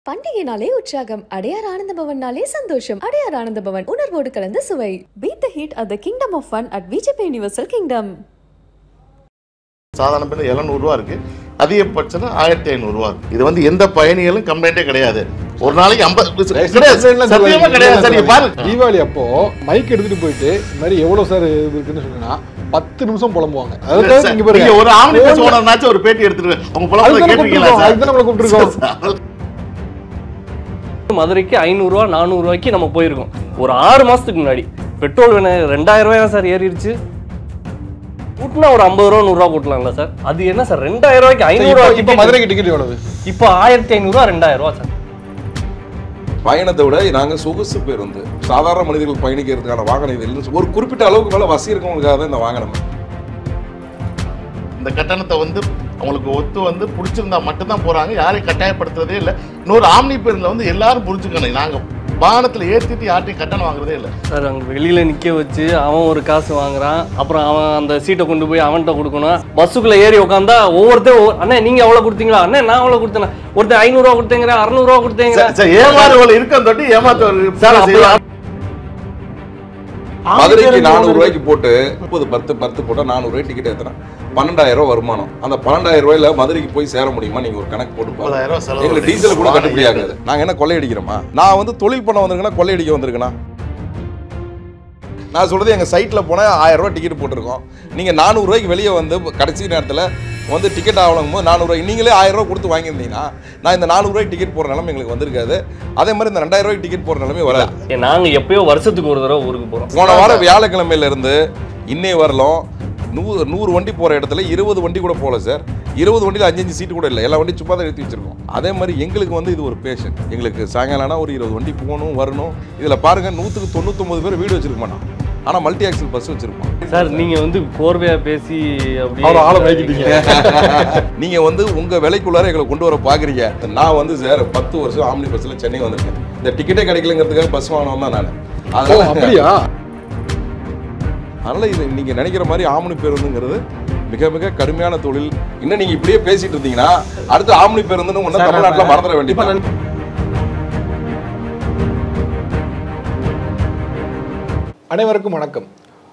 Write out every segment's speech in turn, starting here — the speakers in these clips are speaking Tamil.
பண்டிகைனாலே உற்சாகம் அடையார் ஆனந்த பவன்னாலே சந்தோஷம் அடையார் ஆனந்த பவன் உணர்வோடு கலந்த சுவை beat the heat at the kingdom of fun at VGP universal kingdom சாதாரண பேர் எழுநூறுவா இருக்கு அதிகபட்சம் ஆயிரத்தி ஐநூறுரூவா இருக்கு இது வந்து எந்த பயணிகளும் கம்ப்ளைண்டே கிடையாது ஒரு நாளைக்கு ஐம்பது கிடையாது சத்தியமா கிடையாது சார் நீங்க பாருங்க தீபாவளி அப்போ மைக் எடுத்துட்டு போயிட்டு இந்த மாதிரி எவ்வளவு சார் இது இருக்குன்னு சொன்னா பத்து நிமிஷம் புலம்புவாங்க அதாவது சார், இங்க பாருங்க. நீங்க ஒரு ஆம்னி பஸ் ஓனர்னாச்சும் ஒரு பேட்டி எடுத்துட்டு அவங்க புலம்புறத அதுதானே கேட்டிருக்கீங்களா கூப்பிட்டுருக்கோம், சார் அதுதானே நம்மளை கூப்பிட்டுருக்கோம். மதுரைக்கு ஐநூறுரூவா நானூறுரூவாய்க்கு நம்ம போயிருக்கோம் ஒரு ஆறு மாசத்துக்கு முன்னாடி பெட்ரோல் விலை ரெண்டாயிரம் ரூபாயா சார் ஏறிடுச்சு கூட்டினா ஒரு ஐம்பது ரூபா நூறுரூவா கூட்டலாம்ல சார் அது என்ன சார் ரெண்டாயிரம் ரூபாய்க்கு சரி, ஐநூறுரூவா இப்ப- இப்ப மதுரைக்கு டிக்கெட் எவ்வளவு இப்போ ஆயிரத்தி ஐநூறுரூவா ரெண்டாயிரம் ரூபா சார் பயணத்தை விட நாங்க சொகுசு பேருந்து சாதாரண மனிதர்கள் பயணிக்கிறதுக்கான வாகனம் இது இல்லைன்னு சொல்லி ஒரு குறிப்பிட்ட அளவுக்கு மேல வசதி இருக்கவங்களுக்காக தான் இந்த வாகனம் இந்த கட்டணத்தை வந்து அவங்களுக்கு ஒத்து வந்து பிடிச்சிருந்தா மட்டும்தான் போறாங்க யாரையும் கட்டாயப்படுத்துறதே இல்லை இன்னொரு ஆம்னி பேருந்துல வந்து எல்லாரும் புரிஞ்சுக்கணும் நாங்க வாகனத்துல ஏத்திட்டு யார்ட்டையும் கட்டணம் வாங்குறதே இல்லை சார் அங்கே வெளியில் நிற்க வச்சு அவன் ஒரு காசு வாங்குறான் அப்புறம் அவன் அந்த சீட்டை கொண்டு போய் அவன்கிட்ட கொடுக்கணும் பஸ்ஸுக்குள்ளே ஏறி உட்காந்தா ஒவ்வொருத்தரும் ஒவ்வொரு- அண்ணே நீங்கள் எவ்வளோ கொடுத்தீங்களா அண்ணே நான் எவ்வளோ கொடுத்தேன் ஒருத்தன் ஐநூறுரூவா கொடுத்தேங்கிற அறநூறுவா கொடுத்தேங்கிற சார், சார், ஏமாறுவர்கள் இருக்க தொட்டி ஏமாத்து சார், அப்படி- மதுரைக்கு நானூறு ரூபாய்க்கு போட்டு முப்பது பத்து பத்து போட்டா நானூறு ரூபாய் டிக்கெட் ஏத்துனா பன்னெண்டாயிரம் ரூபாய் வருமானம் அந்த பன்னெண்டாயிரம் ரூபாயில மதுரைக்கு போய் சேர முடியுமா நீங்க ஒரு கணக்கு போட்டு பாருங்க முப்பதாயிரம் ரூபாய் செலவு எங்களுக்கு டீசல் கூட கட்டுப்படி ஆகாது நாங்க என்ன கொள்ளையடிக்கிறோமா நான் வந்து தொழில் பண்ண வந்திருக்கேன்னா கொள்ளையடிக்க வந்திருக்கேனா நான் சொல்றது எங்க சைட்ல போனா ஆயிரம் ரூபாய் டிக்கெட் போட்டிருக்கோம் நீங்க நானூறு ரூபாய்க்கு வெளியே வந்து கடைசி நேரத்துல வந்து டிக்கெட் ஆகணும் போது நானூறு ரூபாய் நீங்களே ஆயிரம் ரூபாய் கொடுத்து வாங்கியிருந்தீங்கன்னா நான் இந்த நானூறு ரூபாய்க்கு டிக்கெட் போற நிலைமை எங்களுக்கு வந்திருக்காது அதே மாதிரி இந்த ரெண்டாயிரம் ரூபாய்க்கு டிக்கெட் போற நிலைமை வராது நாங்கள் எப்பயோ வருஷத்துக்கு ஒரு தடவை ஊருக்கு போகிறோம் போன வாரம் வியாழக்கிழமையில இருந்து இன்னை வரலும் நூறு நூறு வண்டி போற இடத்துல இருபது வண்டி கூட போகல சார் இருபது வண்டியில் அஞ்சு அஞ்சு சீட்டு கூட இல்லை எல்லா வண்டியும் சும்மா தான் எடுத்து வச்சிருக்கோம் அதே மாதிரி எங்களுக்கு வந்து இது ஒரு பேஷன் எங்களுக்கு சாயங்காலம் ஆனா ஒரு இருபது வண்டி போகணும் வரணும் இதுல பாருங்க நூற்றுக்கு தொண்ணூத்தொம்பது பேர் வீடு வச்சிருக்க மாட்டான் ஆனா மல்டி ஆக்சல் பஸ் வச்சிருப்போம் சார் நீங்கள் வந்து கோர்வையாக பேசி அவரை அப்படியே ஆளை மயக்கிட்டீங்க நீங்க வந்து உங்க விலைக்குள்ளார எங்களை கொண்டு வர பாக்குறீங்க நான் வந்து சார் பத்து வருஷம் ஆம்னி பஸ்ல சென்னை வந்திருக்கேன் இந்த டிக்கெட்டே கிடைக்கலங்கிறதுக்காக பஸ் வாங்கணும் தான் நான் ஓ, அதனால அப்படியா அதனால இது நீங்க நினைக்கிற மாதிரி ஆம்னி பேருந்துங்கிறது மிக மிக கடுமையான தொழில் இன்னும் நீங்க இப்படியே பேசிட்டு இருந்தீங்கன்னா அடுத்து ஆம்னி பேருந்துன்னு ஒண்ணு தமிழ்நாட்டுல மறந்துட வேண்டியது அனைவருக்கும் வணக்கம்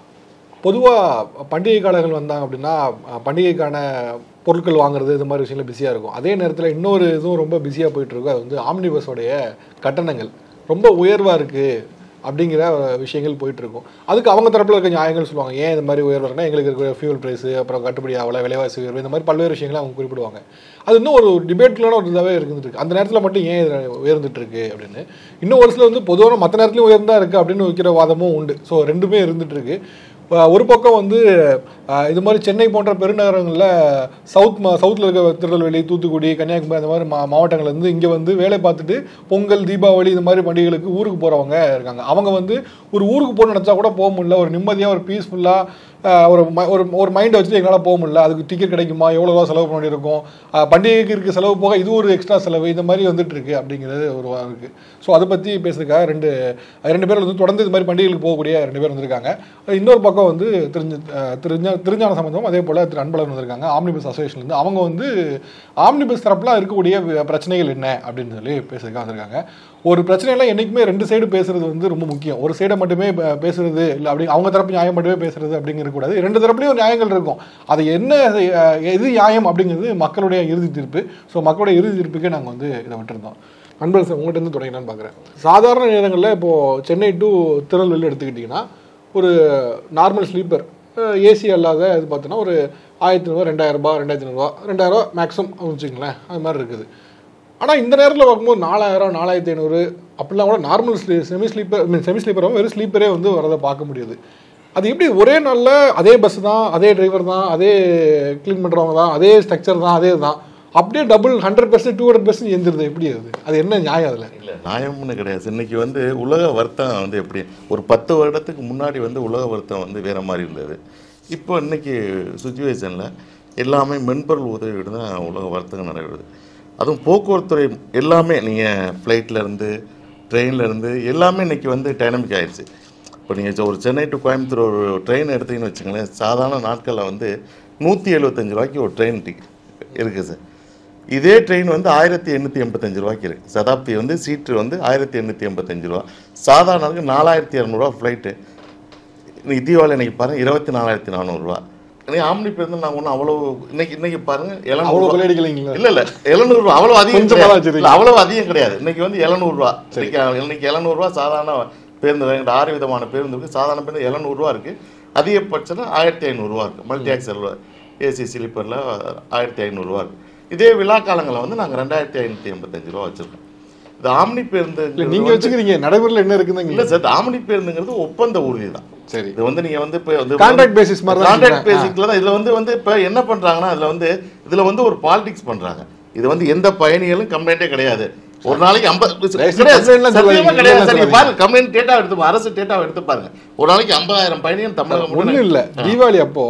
பொதுவாக பண்டிகை காலங்கள் வந்தாங்க அப்படின்னா அஹ், பண்டிகைக்கான பொருட்கள் வாங்குறது இது மாதிரி விஷயங்கள் பிஸியாக இருக்கும் அதே நேரத்தில் இன்னொரு இதுவும் ரொம்ப பிஸியாக போயிட்டு இருக்கும் அது வந்து ஆம்னி பஸ்ஸோடைய கட்டணங்கள் ரொம்ப உயர்வாக இருக்குது அப்படிங்கிற விஷயங்கள் போயிட்டு இருக்கும் அதுக்கு அவங்க தரப்பில் இருக்க நியாயங்கள் சொல்லுவாங்க ஏன் இந்த மாதிரி உயர்வு இருக்குன்னா எங்களுக்கு இருக்கிற ஃபியூல் ப்ரைஸு அப்புறம் கட்டுப்படி ஆகல விலைவாசி உயர்வு இந்த மாதிரி பல்வேறு விஷயங்களை அவங்க குறிப்பிடுவாங்க அது இன்னும் ஒரு டிபேட்லான ஒரு இதாகவே இருந்துட்டு இருக்கு அந்த நேரத்தில் மட்டும் ஏன் இது உயர்ந்துட்டு இருக்கு அப்படின்னு இன்னும் ஒரு சில வந்து பொதுவான மற்ற நேரத்துலையும் உயர்ந்தா இருக்கு அப்படின்னு வைக்கிற வாதமும் உண்டு ஸோ ரெண்டுமே இருந்துட்டு இருக்கு அஹ் ஒரு பக்கம் வந்து அஹ் இது மாதிரி சென்னை போன்ற பெருநகரங்களில் சவுத் மா சவுத்தில் இருக்க திருநெல்வேலி தூத்துக்குடி கன்னியாகுமரி அந்த மாதிரி மா மாவட்டங்கள்ல இருந்து இங்கே வந்து வேலை பார்த்துட்டு பொங்கல் தீபாவளி இந்த மாதிரி பண்டிகைகளுக்கு ஊருக்கு போகிறவங்க இருக்காங்க அவங்க வந்து ஒரு ஊருக்கு போகணும்னு நினச்சா கூட போக முடியல ஒரு நிம்மதியாக ஒரு பீஸ்ஃபுல்லாக ஒரு ம- ஒரு ஒரு மைண்டை வச்சுட்டு எங்களால் போக முடியல அதுக்கு டிக்கெட் கிடைக்குமா எவ்வளோ ரூபா செலவு பண்ண வேண்டியிருக்கும் அஹ் பண்டிகைக்கு இருக்க செலவு போக இது ஒரு எக்ஸ்ட்ரா செலவு இந்த மாதிரி வந்துட்டு இருக்கு அப்படிங்கிறது ஒரு வா- இருக்கு ஸோ அதை பற்றி பேசுறதுக்காக ரெண்டு ரெண்டு பேர் வந்து தொடர்ந்து இது மாதிரி பண்டிகைகளுக்கு போகக்கூடிய ரெண்டு பேர் வந்திருக்காங்க இன்னொரு பக்கம் வந்து தெரிஞ்ச அஹ் தெரிஞ்ச திருஞான சம்பந்தம் அதே போல் திரு அன்பழகன் வந்திருக்காங்க ஆம்னிபஸ் அசோசியேஷன்லேருந்து அவங்க வந்து ஆம்னிபஸ் தரப்புலாம் இருக்கக்கூடிய வி- பிரச்சனைகள் என்ன அப்படின்னு சொல்லி பேசுறதுக்காக வந்திருக்காங்க ஒரு பிரச்சனையெல்லாம் என்றைக்குமே ரெண்டு சைடு பேசுறது வந்து ரொம்ப முக்கியம் ஒரு சைடை மட்டுமே ப- பேசுறது இல்லை அப்படி அவங்க தரப்பு நியாயம் மட்டுமே பேசுறது அப்படிங்கிறது கூடாது ரெண்டு தரப்புலையும் ஒரு நியாயங்கள் இருக்கும் அது என்ன அஹ், எது நியாயம் அப்படிங்கிறது மக்களுடைய இறுதி தீர்ப்பு ஸோ மக்களுடைய இறுதி தீர்ப்புக்கே நாங்கள் வந்து இதை விட்டுருந்தோம் அன்பல் சார் உங்கள்கிட்ட இருந்து தொடங்கினான்னு பார்க்குறேன் சாதாரண நேரங்களில் இப்போது சென்னை டு திருநெல்வேலி எடுத்துக்கிட்டிங்கன்னா ஒரு நார்மல் ஸ்லீப்பர் ஏசி அல்லாத இது பார்த்தோன்னா ஒரு ஆயிரத்தி ஐநூறுவா ரெண்டாயிரம் ரூபாய் ரெண்டாயிரத்தி ஐநூறுவா ரெண்டாயிரம் மேக்ஸிமம் வச்சுங்களேன் அது மாதிரி இருக்குது ஆனால் இந்த நேரத்தில் பார்க்கும்போது நாலாயிரம் நாலாயிரத்தி ஐநூறு அப்படிலாம் கூட நார்மல் ஸ்லீ செமி ஸ்லீப்பர் மீன் செமி ஸ்லீப்பரும் வெறும் ஸ்லீப்பரே வந்து வரதை பார்க்க முடியுது அது எப்படி ஒரே நாளில் அதே பஸ் தான் அதே டிரைவர் தான் அதே க்ளீன் பண்ணுறவங்க தான் அதே ஸ்ட்ரக்சர் தான் அதே தான் அப்படியே double hundred percent two hundred percent எந்திருது எப்படி அது அது என்ன நியாயம் அதில் இல்லை நியாயம்னு கிடையாது இன்னைக்கு வந்து உலக வர்த்தகம் வந்து எப்படி ஒரு பத்து வருடத்துக்கு முன்னாடி வந்து உலக வர்த்தகம் வந்து வேற மாதிரி இருந்தது இப்போ இன்னைக்கு சுச்சுவேஷனில் எல்லாமே மென்பொருள் உதவியோடு தான் உலக வர்த்தகம் நடைபெறுது அதுவும் போக்குவரத்துறை எல்லாமே நீங்கள் ஃப்ளைட்லேருந்து ட்ரெயின்லேருந்து எல்லாமே இன்னைக்கு வந்து டைனமிக் ஆயிடுச்சு இப்போ நீங்கள் ஒரு சென்னை டு கோயம்புத்தூர் ஒரு ட்ரெயின் எடுத்தீங்கன்னு வச்சுங்களேன் சாதாரண நாட்களில் வந்து நூற்றி எழுபத்தஞ்சு ரூபாய்க்கு ஒரு ட்ரெயின் டிக்கெட் இருக்குது சார் இதே ட்ரெயின் வந்து ஆயிரத்தி எண்ணூற்றி எண்பத்தஞ்சு ரூபாய்க்கு இருக்குது சதாப்தி வந்து சீட்டு வந்து ஆயிரத்தி எண்ணூற்றி எண்பத்தஞ்சு ரூபா சாதாரண நாலாயிரத்தி இரநூறுவா ஃப்ளைட்டு இன்னைக்கு தீபாவளி இன்னைக்கு பாருங்க இருபத்தி நாலாயிரத்தி நானூறுரூவா இன்னைக்கு ஆம்னி பேருந்து நான் ஒன்றும் அவ்வளோ இன்னைக்கு இன்னைக்கு பாருங்க அவ்வளோ எழுநூறு கொள்ளையடிக்கலைங்களா இல்ல இல்ல எழுநூறுவா அவ்வளோ அதிகம் கொஞ்சமா தான் கிடையாது. வச்சிருக்கீங்க. இல்ல, அவ்வளவு அதிகம் கிடையாது இன்னைக்கு வந்து எழுநூறுவா இன்னைக்கு இன்னைக்கு எழுநூறுவா சாதாரண பேருந்து எங்கிட்ட ஆறு விதமான பேருந்து இருக்கு சாதாரண பேருந்து எழுநூறுவா இருக்கு அதிகபட்சம் ஆயிரத்தி ஐநூறுரூவா இருக்கு மல்டி ஆக்சல் ஏசி ஸ்லீப்பரில் ஆயிரத்தி ஐநூறுரூவா இருக்கு இதே விழா காலங்களில் வந்து நாங்கள் ரெண்டாயிரத்தி ஐநூற்றி எண்பத்தஞ்சு ரூபா வச்சிருக்கோம் இது ஆம்னி பேருந்து இல்ல நீங்க வச்சுக்கிறீங்க நடைமுறையில் என்ன இருக்குதுங்க இல்ல சார் ஆம்னி பேருந்துங்கிறது ஒப்பந்த ஊர்தி தான் சரி இது வந்து நீங்க வந்து இப்போ வந்து Contract basis மாதிரி தான் கான்ட்ராக்ட் சொல்றேன். பேசிக்ல தான் இதுல வந்து வந்து இப்போ என்ன பண்றாங்கன்னா இதுல வந்து இதுல வந்து ஒரு பாலிடிக்ஸ் பண்றாங்க இது வந்து எந்த பயணிகளும் கம்ப்ளைண்டே கிடையாது ஒரு நாளைக்கு ஐம்பது தயவு செய்து கிடையாது complaint எல்லாம் சத்தியமா சொல்லாதீங்க. கிடையாது சார் இல்ல, நீங்க பாருங்க கம்ப்ளைண்ட் டேட்டா எடுத்து பாருங்க. அரசு டேட்டா எடுத்து பாருங்க ஒரு நாளைக்கு ஐம்பதாயிரம் பயணிகள் தமிழகம் ஒண்ணும் முழுவதும் இல்ல தீபாவளி அப்போ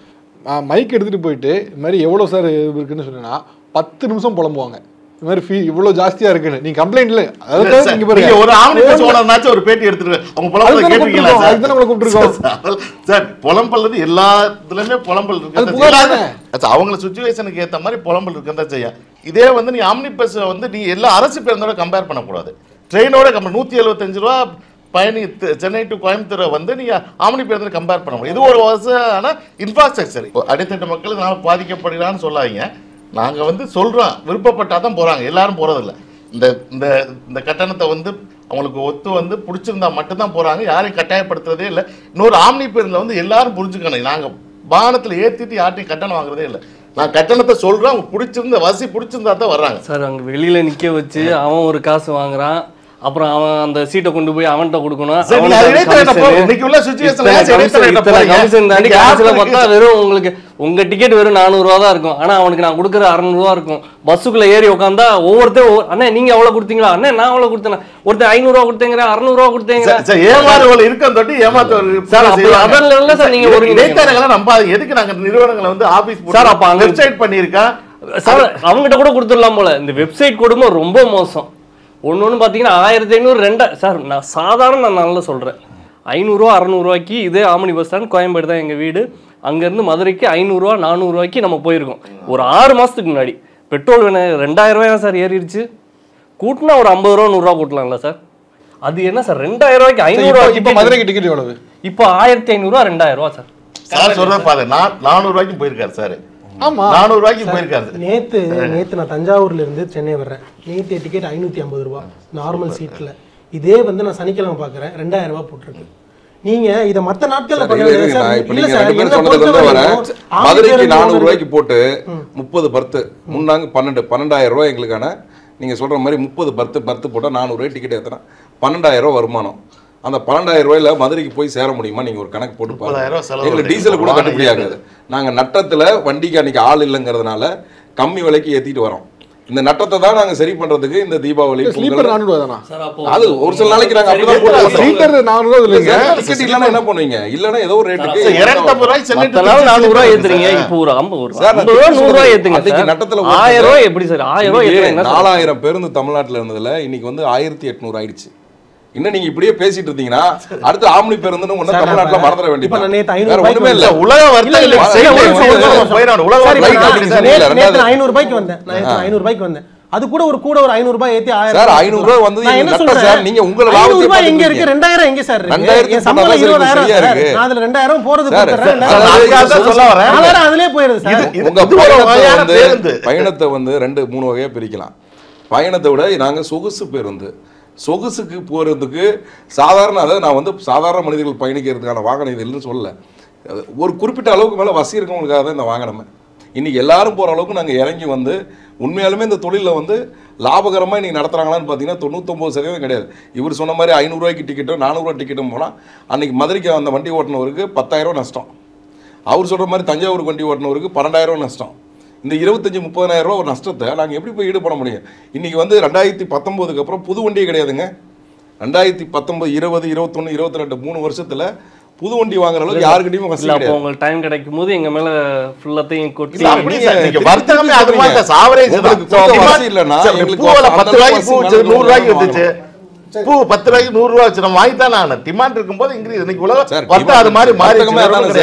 மைக் எடுத்துட்டு போயிட்டு இது மாதிரி எவ்வளவு சார் இருக்குன்னு சொன்னா பத்து நிமிஷம் புலம்புவாங்க இது மாதிரி ஃபீ இவ்வளவு ஜாஸ்தியா இருக்குன்னு நீங்க கம்ப்ளைண்ட் இல்ல அதாவது சார், நீங்க நீங்க பாருங்க ஒரு ஆம்னி பஸ் ஓனர்னாச்சும் ஒரு பேட்டி எடுத்துட்டு அவங்க புலம்பல அதுதானே கேட்டிருக்கீங்களா கூப்பிட்டிருக்கோம், சார் அதுதானே உங்களை கூப்பிட்டிருக்கோம். சார், சார் புலம்பல்றது எல்லா இதுலயுமே புலம்பல் இருக்கு அது புகார் தானே? சார், அவங்கள சுச்சுவேஷனுக்கு ஏத்த மாதிரி புலம்பல் இருக்குன்னு தான் செய்யும் இதே வந்து நீ ஆம்னி பஸ் வந்து நீ எல்லா அரசு பேருந்தோட கம்பேர் பண்ணக்கூடாது ட்ரெயினோட கம்பேர் நூத்தி எழுபத்தஞ்சு ரூபா பயணி தி- சென்னை டு கோயம்புத்தூரை வந்து நீங்க ஆம்னி பேருந்து கம்பேர் பண்ண முடியும் இது ஒரு வசதியான இன்ஃப்ராஸ்ட்ரக்சர் அடித்தட்டு மக்கள் இதனால பாதிக்கப்படுகிறான்னு சொல்லாதீங்க நாங்க வந்து சொல்றோம் விருப்பப்பட்டா தான் போறாங்க எல்லாரும் போறதில்ல இந்த இந்த இந்த கட்டணத்தை வந்து அவங்களுக்கு ஒத்து வந்து பிடிச்சிருந்தா மட்டும்தான் போறாங்க யாரையும் கட்டாயப்படுத்துறதே இல்லை இன்னொரு ஆம்னி பேருந்துல வந்து எல்லாரும் புரிஞ்சுக்கணும் நாங்க வாகனத்துல ஏத்திட்டு யார்ட்டையும் கட்டணம் வாங்குறதே இல்லை நான் கட்டணத்தை சொல்றேன் அவங்க பிடிச்சிருந்த வசி பிடிச்சிருந்தா தான் வர்றாங்க சார் அங்க வெளியில நிக்க வச்சு அவன் ஒரு காசு வாங்குறான் அப்புறம் அவன் அந்த சீட்டை கொண்டு போய் அவன்கிட்ட கொடுக்கணும் சரி, நீங்க அவனுக்கு அது இடைத்தரகர்ட்ட commission. போ. இன்னைக்கு உள்ள situation ல இத்தனை ஏன் இடைத்தரகர்ட்ட commission, இத்தனை போறீங்க? commission தாண்டி நீங்க கடைசியில யாருக்கு பார்த்தா வெறும் உங்களுக்கு உங்க டிக்கெட் வெறும் 400 ரூபா தான் இருக்கும் ஆனா அவனுக்கு நான் கொடுக்குற 600 ரூபா இருக்கும் பஸ்ஸுக்குள்ள ஏறி உட்காந்தா ஒவ்வொருத்தரும் ஒவ்வொரு- அண்ணே நீங்க எவ்வளவு கொடுத்தீங்களா அண்ணே நான் எவ்வளவு கொடுத்தேன் ஒருத்தன் 500 ரூபா கொடுத்தேங்கிற 600 ரூபா கொடுத்தேங்கிற சார், சார், ஏமாறுவர்கள் இருக்க தொட்டி ஏமாத்து சார், அப்ப அதன் level ல சார் நீங்க ஒரு- இடைத்தரகளை நம்பாதீங்க எதுக்கு நாங்க நிறுவனங்களை வந்து ஆபீஸ் சார், அப்ப அங்க- வெப்சைட் பண்ணியிருக்கேன் சார் அவங்ககிட்ட கூட கொடுத்துடலாம் போல இந்த வெப்சைட் கொடுமை ரொம்ப மோசம் ஒன்று ஒன்று பார்த்தீங்கன்னா ஆயிரத்தி ஐநூறு ரெண்டா சார் நான் சாதாரண நான் நல்லா சொல்கிறேன் ஐநூறுரூவா அறநூறுவாய்க்கு இதே ஆமணி பஸ் ஸ்டாண்ட் கோயம்பேடு தான் எங்கள் வீடு அங்கேருந்து மதுரைக்கு ஐநூறுரூவா நானூறுரூவாய்க்கு நம்ம போயிருக்கோம் ஒரு ஆறு மாதத்துக்கு முன்னாடி பெட்ரோல் விலை ரெண்டாயிரம் ரூபாயா சார் ஏறிடுச்சு கூட்டினா ஒரு ஐம்பது ரூபா நூறுரூவா கூட்டலாம்ல சார் அது என்ன சார் ரெண்டாயிரம் ரூபாய்க்கு இப்ப- ஐநூறுரூவா இப்ப மதுரைக்கு டிக்கெட் எவ்வளவு இப்போ ஆயிரத்தி ஐநூறுரூவா ரெண்டாயிரம் ரூபா சார் சார் சொல்றது பாரு நான் நானூறு ரூபாய்க்கும் போயிருக்காரு சார் ஆமா நானூறு ரூபாய்க்கும் போயிருக்காரு நேத்து நேத்து நான் தஞ்சாவூர்ல இருந்து சென்னை வர்றேன் நேற்று டிக்கெட் ஐநூத்தி ஐம்பது ரூபா நார்மல் சீட்ல இதே வந்து நான் சனிக்கிழமை பார்க்குறேன் ரெண்டாயிரம் ரூபாய் போட்டிருக்கு நீங்க இத மத்த நாட்கள்ல சார், பண்ண இருங்க, வேண்டியது நான் சார். இப்ப இல்ல நீங்க சார், ரெண்டு பேரும் என்னை சொன்னதுல இருந்து பொறுத்த வரேன். வரைக்கும் ஆமணி மதுரைக்கு பேருந்து நானூறு ஓடுறது- ரூபாய்க்கு போட்டு முப்பது பர்த்து முன்னாங்க பன்னெண்டு பன்னெண்டாயிரம் ரூபாய் எங்களுக்கான நீங்க சொல்ற மாதிரி முப்பது பர்த்து பர்த்து போட்டால் நானூறு ரூபாய் டிக்கெட் ஏற்றினா பன்னெண்டாயிரம் ரூபாய் வருமானம் அந்த பன்னெண்டாயிரம் ரூபாயில மதுரைக்கு போய் சேர முடியுமா நீங்க ஒரு கணக்கு போட்டு முப்பதாயிரம் ரூபாய் செலவு பாருங்க எங்களுக்கு வருது. டீசல் கூட வாடகை கட்டுப்படி ஆகாது நாங்க நட்டத்துல வண்டிக்கு அன்னைக்கு ஆள் இல்லைங்கிறதுனால கம்மி விலைக்கு ஏத்திட்டு வரோம் இந்த நட்டத்தை தான் நாங்க சரி பண்றதுக்கு இந்த தீபாவளி ஸ்லீப்பர் பொங்கல் நானூறு ரூபா தானா சார் அப்போ அது ஒரு சில நாளைக்கு நாங்க அப்படிதான் போட்டு வரோம். ஸ்லீப்பர் நானூறு ரூபா இல்லைங்க டிக்கெட் இல்லைன்னா என்ன பண்ணுவீங்க இல்லைன்னா ஏதோ ஒரு ரேட்டுக்கு சார், இருநூத்தம்பது ரூபாய்க்கு சென்னை மத்த to நாள் திருச்சி நானூறு ரூபாய் சார். ஏத்துறீங்க இப்போ ஒரு ஐம்பது ஒரு சார், நான் ஐம்பது ரூபா திருப்பி நூறு ரூபாய் சொல்றேன். ஏத்துங்க அன்னைக்கு சார். நட்டத்துல ஓட்டுறது. ஆயிரம் ரூபாய் எப்படி சார் ஆயிரம் ரூபாய் இன்னைக்கு ஏத்துனா என்ன சார்? நாலாயிரம் பேருந்து தமிழ்நாட்டுல இருந்ததுல இன்னைக்கு வந்து ஆயிரத்தி எட்நூறு ஆயிடுச்சு இன்னும் நீங்க இப்படியே பேசிட்டு இருந்தீங்கன்னா அடுத்து ஆம்னி பேருந்துன்னு ஒண்ணு சார், தமிழ்நாட்டுல நான் மறந்துட இப்ப நான் நேத்து வேண்டியது 500 வேற ஒண்ணுமே இல்ல ரூபாய்க்கு உலக வர்த்தக இல்ல, இல்ல, செய்தி இல்ல, வந்து ஒரு நிமிஷம், போயிடணும். உலக சார், இப்ப Flight நான் அப்படி நேத்து- இல்ல, நேத்து ரெண்டாவது- நான் 500 ரூபாய்க்கு வந்தேன் நான் நேத்து 500 ரூபாய்க்கு வந்தேன் அது கூட ஒரு கூட ஒரு 500 ரூபாய் ஏத்தி 1000 சார், 500 ரூபாய் வந்து நான் இது என்ன நட்டம் சொல்றேன் சார், நீங்க உங்களோட 500 லாபத்தை ரூபாய் எங்க பார்த்துக்கிறீங்க. இருக்கு 2000 எங்க சார் இருக்கு ரெண்டாயிரத்துக்கு என் சம்பளம் போனா தான் 20000 சரியா சார் இருக்கு. நான் அதுல 2000 போறது சார், கொடுத்துறேன் சார், இல்ல, அதாவது அதுக்காக தான் சொல்ல வரேன். 4000 அதுலயே போயிருது சார் இது- உங்க இது ஒரு பயணத்தை வகையான வந்து பேருந்து. பயணத்தை வந்து ரெண்டு மூணு வகையா பிரிக்கலாம் பயணத்தை விட நாங்க சொகுசு பேருந்து சொகுசுக்கு போறதுக்கு சாதாரண அதாவது நான் வந்து சாதாரண மனிதர்கள் பயணிக்கிறதுக்கான வாகனம் இது இல்லைன்னு சொல்லல அது ஒரு குறிப்பிட்ட அளவுக்கு மேல வசதி இருக்கவங்களுக்காக தான் இந்த வாகனமே இன்னைக்கு எல்லாரும் போற அளவுக்கு நாங்க இறங்கி வந்து உண்மையாலுமே இந்த தொழிலில் வந்து லாபகரமா இன்னைக்கு நடத்துறாங்களான்னு பார்த்தீங்கன்னா தொண்ணூத்தொம்பது சதவீதம் கிடையாது இவர் சொன்ன மாதிரி ஐநூறுரூவாய்க்கு டிக்கெட்டும் நானூறுரூவா டிக்கெட்டும் போனால் அன்னைக்கு மதுரைக்கு அந்த வண்டி ஓட்டினவருக்கு பத்தாயிரம் ரூபாய் நஷ்டம் அவர் சொல்ற மாதிரி தஞ்சாவூர் வண்டி ஓட்டினவருக்கு பன்னெண்டாயிரம் ரூபாய் நஷ்டம் இந்த இருபத்தஞ்சி முப்பதாயிரம் ரூபாய் ஒரு நஷ்டத்தை நாங்கள் எப்படி போய் ஈடு பண்ண முடியும் இன்னைக்கு வந்து ரெண்டாயிரத்தி பத்தொம்போதுக்கு அப்புறம் புது வண்டியே கிடையாதுங்க ரெண்டாயிரத்தி பத்தொன்பது இருபது இருபத்தொன்று இருபத்தி ரெண்டு மூணு வருஷத்துல புது வண்டி வாங்குற அளவுக்கு யாருக்கிட்டையும் வசதி இல்ல அப்போ கிடையாது உங்களுக்கு டைம் கிடைக்கும் போது எங்க மேல ஃபுல்லத்தையும் கொட்டி இல்ல, அப்படி நீங்க சார், நீங்க திருப்பி வர்த்தகமே அது சொல்றீங்க. மாதிரி தான், average தான். உங்களுக்கு கொஞ்சம் Demand- வசதி இல்லைன்னா சார், எங்களுக்கு பூவுல அந்த பத்து ரூபாய்க்கு வசதி பூ மேல வச்சு நூறு ரூபாய்க்கு வாங்கணும். வந்துச்சு பூ பத்து ரூபாய்க்கு நூறு ரூபா வச்சு நம்ம வாங்கி தானே ஆகணும் டிமாண்ட் இருக்கும்போது இன்க்ரீஸ் இன்னைக்கு உலக சார் வர்த்தகம் அது மாதிரி மாறி வர்த்தகமே அதானே சார்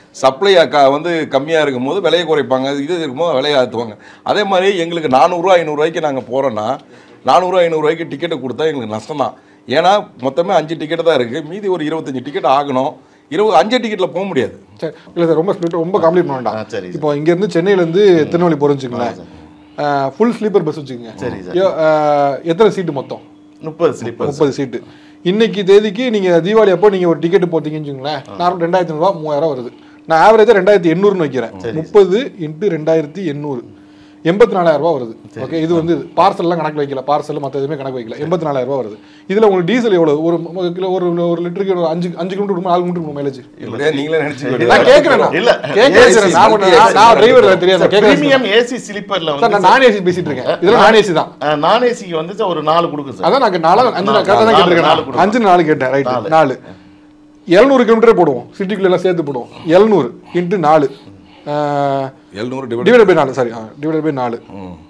சப்ளை வந்து கம்மியாக இருக்கும்போது விலையை குறைப்பாங்க இது இருக்கும்போது விலையை ஏற்றுவாங்க அதே மாதிரி எங்களுக்கு நானூறுரூவா ஐநூறுரூவாய்க்கு நாங்கள் போகிறோன்னா நானூறுரூவா ஐநூறுரூவாய்க்கு டிக்கெட்டை கொடுத்தா எங்களுக்கு நஷ்டம் தான் ஏன்னா மொத்தமே அஞ்சு டிக்கெட் தான் இருக்குது மீதி ஒரு இருபத்தஞ்சி டிக்கெட் ஆகணும் இருபது அஞ்சு டிக்கெட்டில் போக முடியாது சரி இல்லை சார் ரொம்ப ஸ்பிளிட் ரொம்ப கம்ப்ளீட் பண்ண ஆ, வேண்டாம் சரி சார். இப்போ இங்கேருந்து சென்னையிலேருந்து திருநெல்வேலி போகிறோம் வச்சுக்கோங்களேன் ஃபுல் ஸ்லீப்பர் பஸ் வச்சுக்கோங்க சரி சார். யோ- அஹ், எத்தனை சீட்டு மொத்தம் முப்பது ஸ்லீப்பர் முப்பது சீட்டு இன்னைக்கு தேதிக்கு நீங்கள் தீபாவளி அப்போ நீங்கள் ஒரு டிக்கெட் போட்டீங்கன்னு வச்சுக்கோங்களேன் நார்மல் ரெண்டாயிரத்தி ஐநூறுவா மூவாயிரம் வருது நான் ஆவரேஜாக ரெண்டாயிரத்தி எண்ணூறுன்னு வைக்கிறேன் முப்பது இன்ட்டு ரெண்டாயிரத்தி எண்ணூறு எண்பத்தி நாலாயிரம் ரூபாய் வருது ஓகே இது வந்து பார்சல்லாம் கணக்கு வைக்கல பார்சல் மற்ற எதுவுமே கணக்கு வைக்கல எண்பத்தி நாலாயிரம் ரூபாய் வருது இதில் உங்களுக்கு டீசல் எவ்வளோ ஒரு ஒரு கிலோ ஒரு ஒரு லிட்டருக்கு ஒரு அஞ்சு அஞ்சு கிலோமீட்டர் கொடுக்கும் நாலு கிலோமீட்டர் மைலேஜ் இப்படியே நீங்களே நினச்சி நான் கேட்குறேன் இல்ல, கேட்குறேன் சார் நான் மட்டும் நான் நான் டிரைவர் தெரியாது கேட்குறேன் பிரீமியம் ஏசி ஸ்லீப்பர்ல சார் நான் வந்து நான் ஏசி பேசிட்டு இருக்கேன் இதெல்லாம் நான் ஏசி தான் நான் ஏசிக்கு வந்து சார் ஒரு நாலு கொடுக்கும் சார் அதான் நான் நாலு அஞ்சு நாலு, கரெக்டாக தான் நாலு, கேட்டிருக்கேன் நாலு கொடுங்க. அஞ்சு நாலு கேட்டேன் ரைட் நாலு. நாலு எழுநூறு கிலோமீட்டர் போடுவோம் சிட்டிக்குள்ள எல்லாம் சேர்த்து போடுவோம் எழுநூறு இன்ட்டு நாலு எழுநூறு டிவைட் டிவைட் பை நாலு சாரி டிவைட் பை நாலு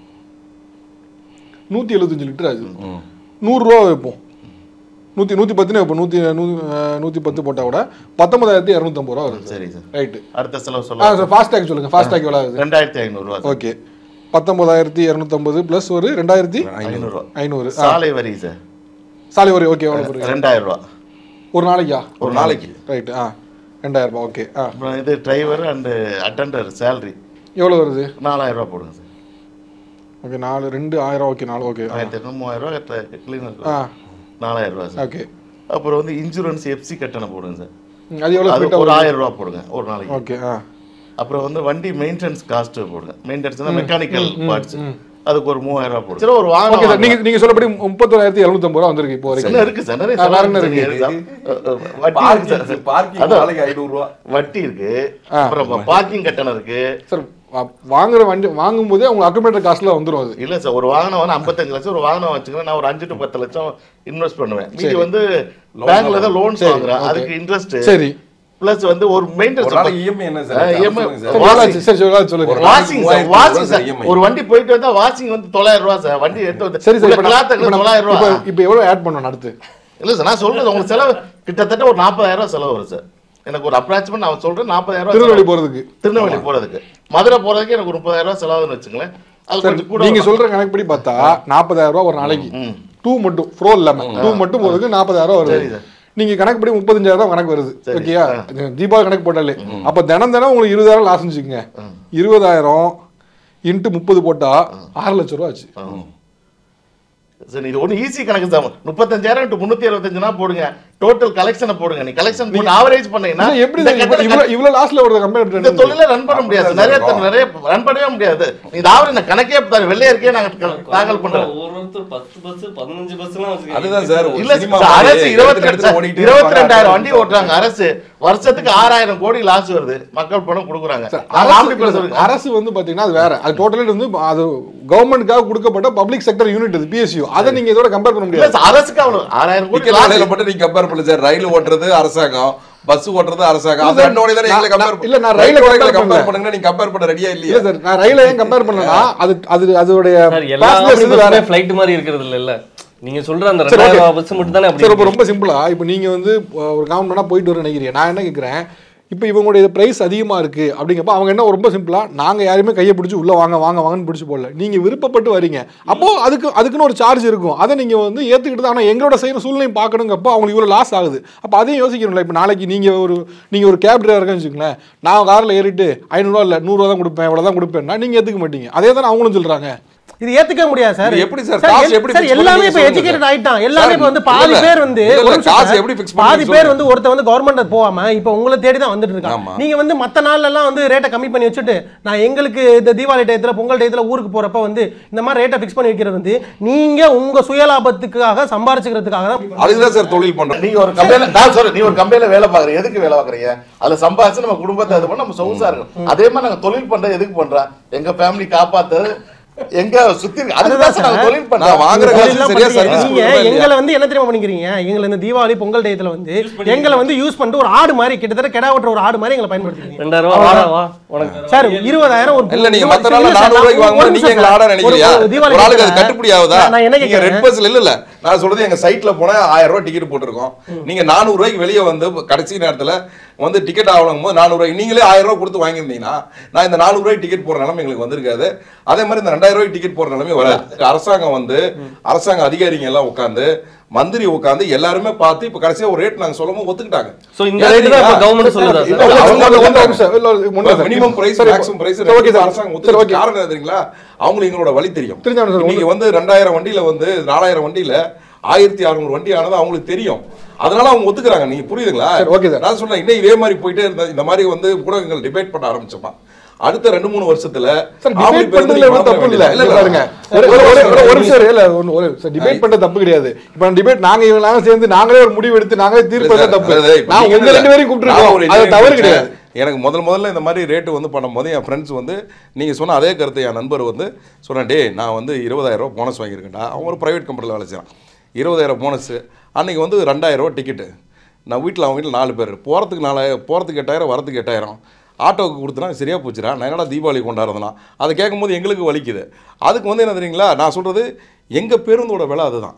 நூற்றி எழுபத்தஞ்சு லிட்டர் ஆகுது நூறுரூவா வைப்போம் நூற்றி நூற்றி பத்துனே வைப்போம் நூற்றி நூற்றி பத்து போட்டால் கூட பத்தொன்பதாயிரத்தி இரநூத்தம்பது ரூபா வருது சரி சார் ரைட்டு அடுத்த செலவு ஆ சொல்ல சார் ஃபாஸ்டேக் சொல்லுங்கள் ஃபாஸ்டேக் எவ்வளோ ஆகுது ரெண்டாயிரத்தி ஐநூறுரூவா சார் ஓகே பத்தொன்பதாயிரத்தி இரநூத்தம்பது ப்ளஸ் ஒரு ரெண்டாயிரத்தி ஐநூறுரூவா ஐநூறு ஆ, சாலை வரி சார் சாலை ஒரு ஓகே எவ்வளோ போடுறீங்க ரெண்டாயிரம் ரூபா ஒரு நாளைக்கா ஒரு நாளைக்கு ரைட்டு ஆ ரெண்டாயிரம் ரூபாய் ஓகே ஆ அப்புறம் இது டிரைவர் அண்டு அட்டண்டர் சேலரி எவ்வளோ வருது நாலாயிரம் ரூபா போடுங்க சார் ஓகே நாலு ரெண்டு ஆயிரம் ஓகே நாலு ஓகே ஆயிரத்தி எட்நூறு மூவாயிரம் ரூபா கிளீனர் ஆ நாலாயிரம் ரூபா சார் ஓகே அப்புறம் வந்து இன்சூரன்ஸ் எஃப்சி கட்டணம் போடுங்க சார் ம், அது எவ்வளோ அது ஸ்பீட்டாக ஒரு ஆயிரம் ரூபா போடுங்க ஒரு நாளைக்கு ஓகே ஆ அப்புறம் வந்து வண்டி மெயின்டெனன்ஸ் காஸ்ட் போடுங்க மெயின்டெனன்ஸ் மெக்கானிக்கல் பார்ட்ஸ் அதுக்கு ஒரு மூவாயிரம் ரூபா போடுங்க சரி ஒரு ஓகே சார் வாகனம் நீங்கள் நீங்கள் சொல்லப்படி முப்பத்தொராயிரத்தி எழுநூத்தம்பது ரூபா வந்திருக்கு இப்போ வரைக்கும் இன்னும் இருக்கு சார் நிறைய ஆ, வேற செலவு என்ன இருக்கு சார். வட்டி இருக்கு சார். பார்க்கிங் அதான். நாளைக்கு ஐநூறுரூவா வட்டி இருக்கு அப்புறம் பார்க்கிங் கட்டணம் இருக்கு சார் வா- வாங்குற வண்டி வாங்கும்போதே உங்களுக்கு அக்குமேட்டர் காஸ்ட்ல வந்துடும் அது இல்ல சார் ஒரு வாகனம் வந்து ஐம்பத்தஞ்சு லட்சம் ஒரு வாகனம் வச்சுக்கிறேன் நான் ஒரு அஞ்சு டு பத்து லட்சம் இன்வெஸ்ட் பண்ணுவேன் மீதி வந்து பேங்க்ல தான் லோன்ஸ் சரி, வாங்குறேன் okay. அதுக்கு இன்ட்ரெஸ்ட் சரி பிளஸ் வந்து ஒரு ஒரு மெயின்டெனன்ஸ் நாளைக்கு இஎம்ஐ என்ன சார் ஆ, EMI சொல்லுங்க சார் சார். எவ்வளோ ஆச்சு? சரி சரி எவ்வளோ ஆச்சு சொல்லுங்க ஒரு வாஷிங் சார் மூவாயிரத்து வாஷிங் ரூபாய் சார் EMI. ஒரு வண்டி போயிட்டு வந்தா வாஷிங் வந்து தொள்ளாயிரம் ரூபா சார் வண்டி எடுத்து வந்து சரி சார் இப்போ கிளாத் தொள்ளாயிரம் ரூபா இப்போ எவ்வளோ ஆட் பண்ணணும் அடுத்து இல்ல சார் நான் சொல்றது உங்களுக்கு செலவு கிட்டத்தட்ட ஒரு நாற்பதாயிரம் ரூபாய் செலவு வரும் சார் எனக்கு ஒரு அப்ராக்சிமேட் நான் சொல்றேன் நாற்பதாயிரம் ரூபாய் திருநெல்வேலி செலவு. போகிறதுக்கு திருநெல்வேலி போறதுக்கு மதுரை போறதுக்கு எனக்கு ஒரு முப்பதாயிரம் ரூபாய் செலவுன்னு வச்சுங்களேன் அது சார் கொஞ்சம் கூட நீங்க சொல்ற கணக்குப்படி பார்த்தா நாற்பதாயிரம் ரூபா ஒரு நாளைக்கு ம். டூ மட்டும் ஃப்ரோ இல்லாம டூ மட்டும் போறதுக்கு நாற்பதாயிரம் ரூபா சரி வருது சார். நீங்க கணக்குப்படி முப்பத்தஞ்சாயிரம் ரூபா கணக்கு வருது சரி. ஓகேயா தீபாவளி கணக்கு போட்டாலே அப்ப தினம் தினம் உங்களுக்கு இருபதாயிரம் லாஸ் வச்சுக்கோங்க இருபதாயிரம் இன்ட்டு முப்பது போட்டா ஆறு லட்சம் ரூபா ஆச்சு சரி இது ஒன்றும் ஈஸி கணக்கு தான் முப்பத்தஞ்சாயிரம் டு முந்நூற்றி அறுபத்தஞ்சுனா போடுங்க டோட்டல் கலெக்ஷனை போடுங்க நீ கலெக்ஷன் போட்டு ஆவரேஜ் பண்ணீங்கன்னா இல்ல, எப்படி இந்த சார் கட்டண- இவ்வளவு இவ்வளவு லாஸ்ட்ல ஒரு இந்த கம்பெனி தொழிலை ரன் பண்ண முடியாது நிறைய த- நிறைய ரன் பண்ணவே முடியாது இந்த ஆவரேஜ் கணக்கே தர வெள்ளையருக்கே நாங்க க- தாக்கல் பண்றோம் ஒருத்தர் பத்து பஸ் பதினஞ்சு பஸ்லாம் அதுதான் சார் ஒரு இல்ல சினிமா சார், அரசு மாதிரி இருபத்தி எடுத்து எடுத்து ஓடிட்டே இருபத்தி இருப்பாங்க. ரெண்டாயிரம் வண்டி ஓட்டுறாங்க அரசு வருஷத்துக்கு ஆறாயிரம் கோடி லாஸ் வருது மக்கள் பணம் கொடுக்குறாங்க நான் காமெடி பண்ண அரசு சொல்லுங்க. அரசு வந்து பாத்தீங்கன்னா அது வேற அது டோட்டலி வந்து அது கவர்மெண்ட்காக கொடுக்கப்பட்ட பப்ளிக் செக்டர் யூனிட் அது பிஎஸ்யூ அதை நீங்க இதோட கம்பேர் பண்ண இல்ல முடியாது சார், அரசுக்கு அவ்வளவு ஆறாயிரம் கோடி டிக்கெட் loss. விலையில மட்டும் நீங்க கம்பேர் பண்ணல சார் ரயில் ஓட்டுறது அரசாங்கம் பஸ் ஓட்டுறது அரசாங்கம் இல்ல அது சார், ரெண்டோட தானே எங்களை நான்- கம்பேர் இல்ல, நான் ரயிலை compare கம்பேர் பண்ணல. பண்ணுங்க நீங்க கம்பேர் பண்ண ரெடியா இல்ல இல்லையா சார் நான் ரயில ஏன் கம்பேர் பண்ணனா அது அது அதோடைய சார் எல்லா passengers இது வேற பஸ்ஸுமே ஃப்ளைட் மாதிரி இருக்கிறது இல்ல நீங்க சொல்ற அந்த சரி, ரெண்டாயிரம் okay. ரூபாய் பஸ் மட்டும் தானே அப்படி சார் இப்போ இருக்கு. ரொம்ப சிம்பிளா இப்போ நீங்க வந்து அஹ், ஒரு கவர்மெண்ட்னா போயிட்டு வர நினைக்கிறீங்க நான் என்ன கேட்குறேன் இப்போ இவங்களுடைய பிரைஸ் அதிகமா இருக்கு அப்படிங்கப்ப அவங்க என்ன ரொம்ப சிம்பிளா நாங்க யாருமே கையை பிடிச்சி உள்ள வாங்க வாங்க வாங்கன்னு பிடிச்சி போடல நீங்க விருப்பப்பட்டு வரீங்க அப்போ அதுக்கு அதுக்குன்னு ஒரு சார்ஜ் இருக்கும் அதை நீங்க வந்து ஏத்துக்கிட்டு தான் ஆனா எங்களோட செய்யற சூழ்நிலையும் பார்க்கணுங்கப்போ அவங்களுக்கு இவ்வளவு லாஸ் ஆகுது அப்போ அதையும் யோசிக்கணும்ல இப்போ நாளைக்கு நீங்க ஒரு நீங்க ஒரு கேப் டிரைவர் இருக்கேன்னு வச்சுக்கோங்களேன் நான் கார்ல ஏறிட்டு ஐநூறுரூவா இல்லை நூறுரூவா தான் கொடுப்பேன் இவ்வளோ தான் கொடுப்பேன்னா நீங்க ஏத்துக்க மாட்டீங்க அதே தானே அவங்களும் சொல்றாங்க இது ஏத்துக்க முடியாது சார் இது எப்படி சார்? சார், காசு எல்- எப்படி சார் fix எல்லாமே பண்ணி இப்ப சொல்லுங்க எஜுகேட்டட் சார். ஆயிட்டான் எல்லாமே சார், இப்ப வந்து இல்ல, பாதி இல்ல. பேர் வந்து இல்ல, இல்ல, ஒரு நிமிஷம் காசு சார். எப்படி fix பண்ணி பாதி பேர் சொல்லுங்க. வந்து ஒருத்த வந்து கவர்மெண்ட் போகாம இப்ப உங்களை தேடி தான் வந்துட்டு இருக்காங்க ஆமா. நீங்க வந்து மத்த நாள்ல எல்லாம் வந்து ரேட்டை கம்மி பண்ணி வச்சுட்டு நான் எங்களுக்கு இந்த தீபாவளி டயத்துல பொங்கல் டயத்துல ஊருக்கு போறப்ப வந்து இந்த மாதிரி ரேட்டை ஃபிக்ஸ் பண்ணி வைக்கிறது வந்து நீங்க உங்க சுயலாபத்துக்காக சம்பாரிச்சுக்கிறதுக்காக தான் அதுதான் சார் தொழில் பண்றோம் நீங்க ஒரு கம்பெனில நான் சொல்றேன் நீ ஒரு கம்பெனில வேலை பாக்குறீங்க எதுக்கு வேலை பாக்குறீங்க அதுல சம்பாதிச்சு நம்ம குடும்பத்தை இது பண்ண நம்ம சொகுசா இருக்கும் அதே மாதிரி நாங்க தொழில் பண்றது எதுக்கு பண்றோம் எங்க ஃபேமிலி காப்பாத்துறது எங்க சுத்தி இருக்கு அதுதான் சார் நாங்க தொழில் நான் பண்றோம் வாங்குற காசு இதெல்லாம் சரியா பண்றீங்க. சர்வீஸ் நீங்க கொடுக்கணும் இல்லையா? எங்களை வந்து என்ன தெரியுமா பண்ணிக்கிறீங்க எங்களை இந்த தீபாவளி பொங்கல் டயத்துல வந்து எங்களை வந்து யூஸ் பண்ணிட்டு ஒரு ஆடு மாதிரி கிட்டத்தட்ட கெடா ஓட்டுற ஒரு ஆடு மாதிரி எங்களை பயன்படுத்திக்கிறீங்க ரெண்டாயிரம் ரூபாய் வாடா வா உனக்கு சார் இருபதாயிரம் ஒரு இல்ல நீங்க இருபது- மத்த நாள்ல இல்ல சார், நானூறு ரூபாய்க்கு நான் வாங்கும்போது ஒரு நீங்க நிமிஷம் எங்களை ஆட சார். நினைக்கலையா ஒரு தீபாவளி ஒரு ஆளுக்கு அது டயத்துல கட்டுப்படி ஆகுதா நான் என்ன நீங்க கேட்கிறேன் ரெட் பஸ்ல இல்ல இல்ல நான் சொல்றது எங்க சைட்ல போனா ஆயிரம் ரூபாய் டிக்கெட் போட்டிருக்கோம் நீங்க நானூறு ரூபாய்க்கு வெளியே வந்து கடைசி நேரத்துல வந்து டிக்கெட் ஆகணும் போது நானூறுரூவா நீங்களே ஆயிரம் ரூபாய் கொடுத்து வாங்கியிருந்தீங்கன்னா நான் இந்த நானூறுரூவாய்க்கு டிக்கெட் போகிற நிலைமை எங்களுக்கு வந்திருக்காது அதே மாதிரி இந்த ரெண்டாயிரம் ரூபாய்க்கு டிக்கெட் போகிற நிலைமை வராது அரசாங்கம் வந்து அரசாங்க அதிகாரிங்க எல்லாம் உட்காந்து மந்திரி உட்காந்து எல்லாருமே பார்த்து இப்போ கடைசியா ஒரு ரேட் நாங்க சொல்லும்போது ஒத்துக்கிட்டாங்க சோ இந்த ரேட் தான் இப்ப கவர்மெண்ட் சொல்லுதா இல்ல, சார் இல்ல, அவங்க இல்ல, வந்து ஒரு நிமிஷம், இல்ல, ஒரு முன்ன சார். மினிமம் பிரைஸ் சரி, மேக்ஸிமம் பிரைஸ் சரி, ஓகே சார். அரசாங்கம் சரி, ஒத்துக்கிட்டு ஓகே. காரணம் என்ன தெரியுங்களா அவங்களுக்கு எங்களோட வழி தெரியும் தெரிஞ்சாகணும் சார். நீங்க வந்து ரெண்டாயிரம் வண்டியில வந்து நாலாயிரம் வண்டியில ஆயிரத்தி அறுநூறு வண்டி ஆனது அவங்களுக்கு தெரியும் அதனால அவங்க ஒத்துக்குறாங்க நீங்க புரியுதுங்களா சரி, ஓகே சார். நான் சொல்றேன் இன்னும் இதே மாதிரி போயிட்டே இருந்த இந்த மாதிரி வந்து ஊடகங்கள் டிபேட் பண்ண ஆரம்பிச்சோமா அடுத்த ரெண்டு மூணு வருஷத்துல சார் ஆம்பளை டிபேட் பேருந்து பண்றதுல நீங்க எவ்வளவு மாத்த தப்பு இல்ல வேண்டியது. இல்ல பாருங்க ஒரு ஒரு ஒரு ஒரு- ஒரு நிமிஷம் இரு, இல்ல ஒன்னு ஒரு சார் டிபேட் பண்றது தப்பு கிடையாது இப்ப டிபேட் நாங்க இவங்க சேர்ந்து நாங்களே ஒரு முடிவு எடுத்து நாங்களே தீர்ப்பு இல்ல எடுத்தா சார், தப்பு அதாவது இப்ப நான் நீங்க உங்க ரெண்டு பேரையும் நான் ஒரு கூப்பிட்டுருக்கோம் அது engineering தவறு படிச்சேன். கிடையாது எனக்கு முதல் முதல்ல இந்த மாதிரி ரேட்டு வந்து பண்ணும்போது என் ஃப்ரெண்ட்ஸ் வந்து நீங்கள் சொன்ன அதே கருத்தை என் நண்பர் வந்து சொன்னேன் டே நான் வந்து இருபதாயிரம் ரூபா போனஸ் வாங்கியிருக்கேன்டா அவன் ஒரு ப்ரைவேட் கம்பெனியில் வேலை செய்கிறான் இருபதாயிரம் போனஸ் அன்றைக்கி வந்து ரெண்டாயிரம் ரூபா டிக்கெட்டு நான் வீட்டில் அவங்க வீட்டில் நாலு பேர் போகிறதுக்கு நாலாயிரம் போகிறதுக்கு எட்டாயிரம் வரதுக்கு எட்டாயிரம் ஆட்டோவுக்கு கொடுத்தனா சரியாக போச்சுடா நான் என்னடா தீபாவளி கொண்டாடுறதுனா அதை கேட்கும்போது எங்களுக்கு வலிக்குது அதுக்கு வந்து என்ன தெரியுங்களா நான் சொல்கிறது எங்கள் பேருந்தோட விலை அதுதான்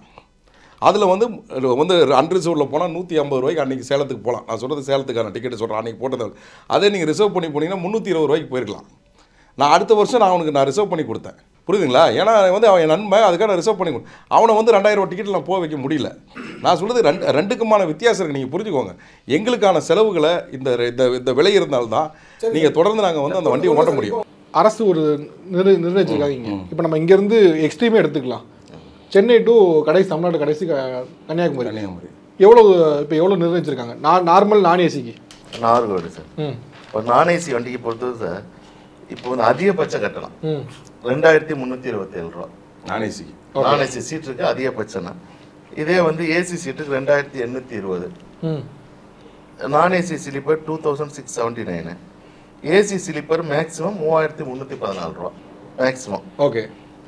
அதில் வந்து வந்து அன்ரிசர்வ்டில் போனால் நூற்றி ஐம்பது ரூபாய்க்கு அன்றைக்கி சேலத்துக்கு போகலாம் நான் சொல்கிறது சேலத்துக்கான டிக்கெட் சொல்கிறேன் அன்றைக்கி போட்டது அதே நீங்கள் ரிசர்வ் பண்ணி போனீங்கன்னா முந்நூற்றி இருபது ரூபாய்க்கு போயிருக்கலாம் நான் அடுத்த வருஷம் நான் அவனுக்கு நான் ரிசர்வ் பண்ணி கொடுத்தேன் புரியுதுங்களா ஏன்னா வந்து அவன் என் நன்மை அதுக்காக நான் ரிசர்வ் பண்ணி கொடு அவனை வந்து ரெண்டாயிரம் ரூபா டிக்கெட் நான் போக வைக்க முடியல நான் சொல்கிறது ரெண்டு ரெண்டுக்குமான வித்தியாசம் இருக்குது நீங்கள் புரிஞ்சுக்கோங்க எங்களுக்கான செலவுகளை இந்த இந்த இந்த விலை இருந்தால்தான் நீங்கள் தொடர்ந்து நாங்கள் வந்து அந்த வண்டியை ஓட்ட முடியும் அரசு ஒரு நிர் நிர்ணயிச்சிருக்காங்க இப்போ நம்ம இங்கேருந்து எக்ஸ்ட்ரீமே எடுத்துக்கலாம் சென்னை டு கடைசி தமிழ்நாடு கடைசி க- கன்னியாகுமரி கன்னியாகுமரி எவ்வளோ இப்போ எவ்வளோ நிர்ணயிச்சிருக்காங்க நான் நார்மல் நான் ஏசிக்கு நாகர்கோவில் சார் ம் இப்போ நான் ஏசி வண்டிக்கு பொறுத்தது சார் இப்போ வந்து அதிகபட்ச கட்டணம் ம் ரெண்டாயிரத்தி முந்நூற்றி இருபத்தேழு ரூபா நானேசி நான் ஏசி சீட்டுக்கு அதிகபட்சம்னா இதே வந்து ஏசி சீட்டுக்கு ரெண்டாயிரத்தி எண்ணூற்றி இருபது ம் நான் AC sleeper two thousand six seventy nine AC sleeper maximum மூவாயிரத்தி முந்நூற்றி பதினாலு ரூபா மேக்ஸிமம் ஓகே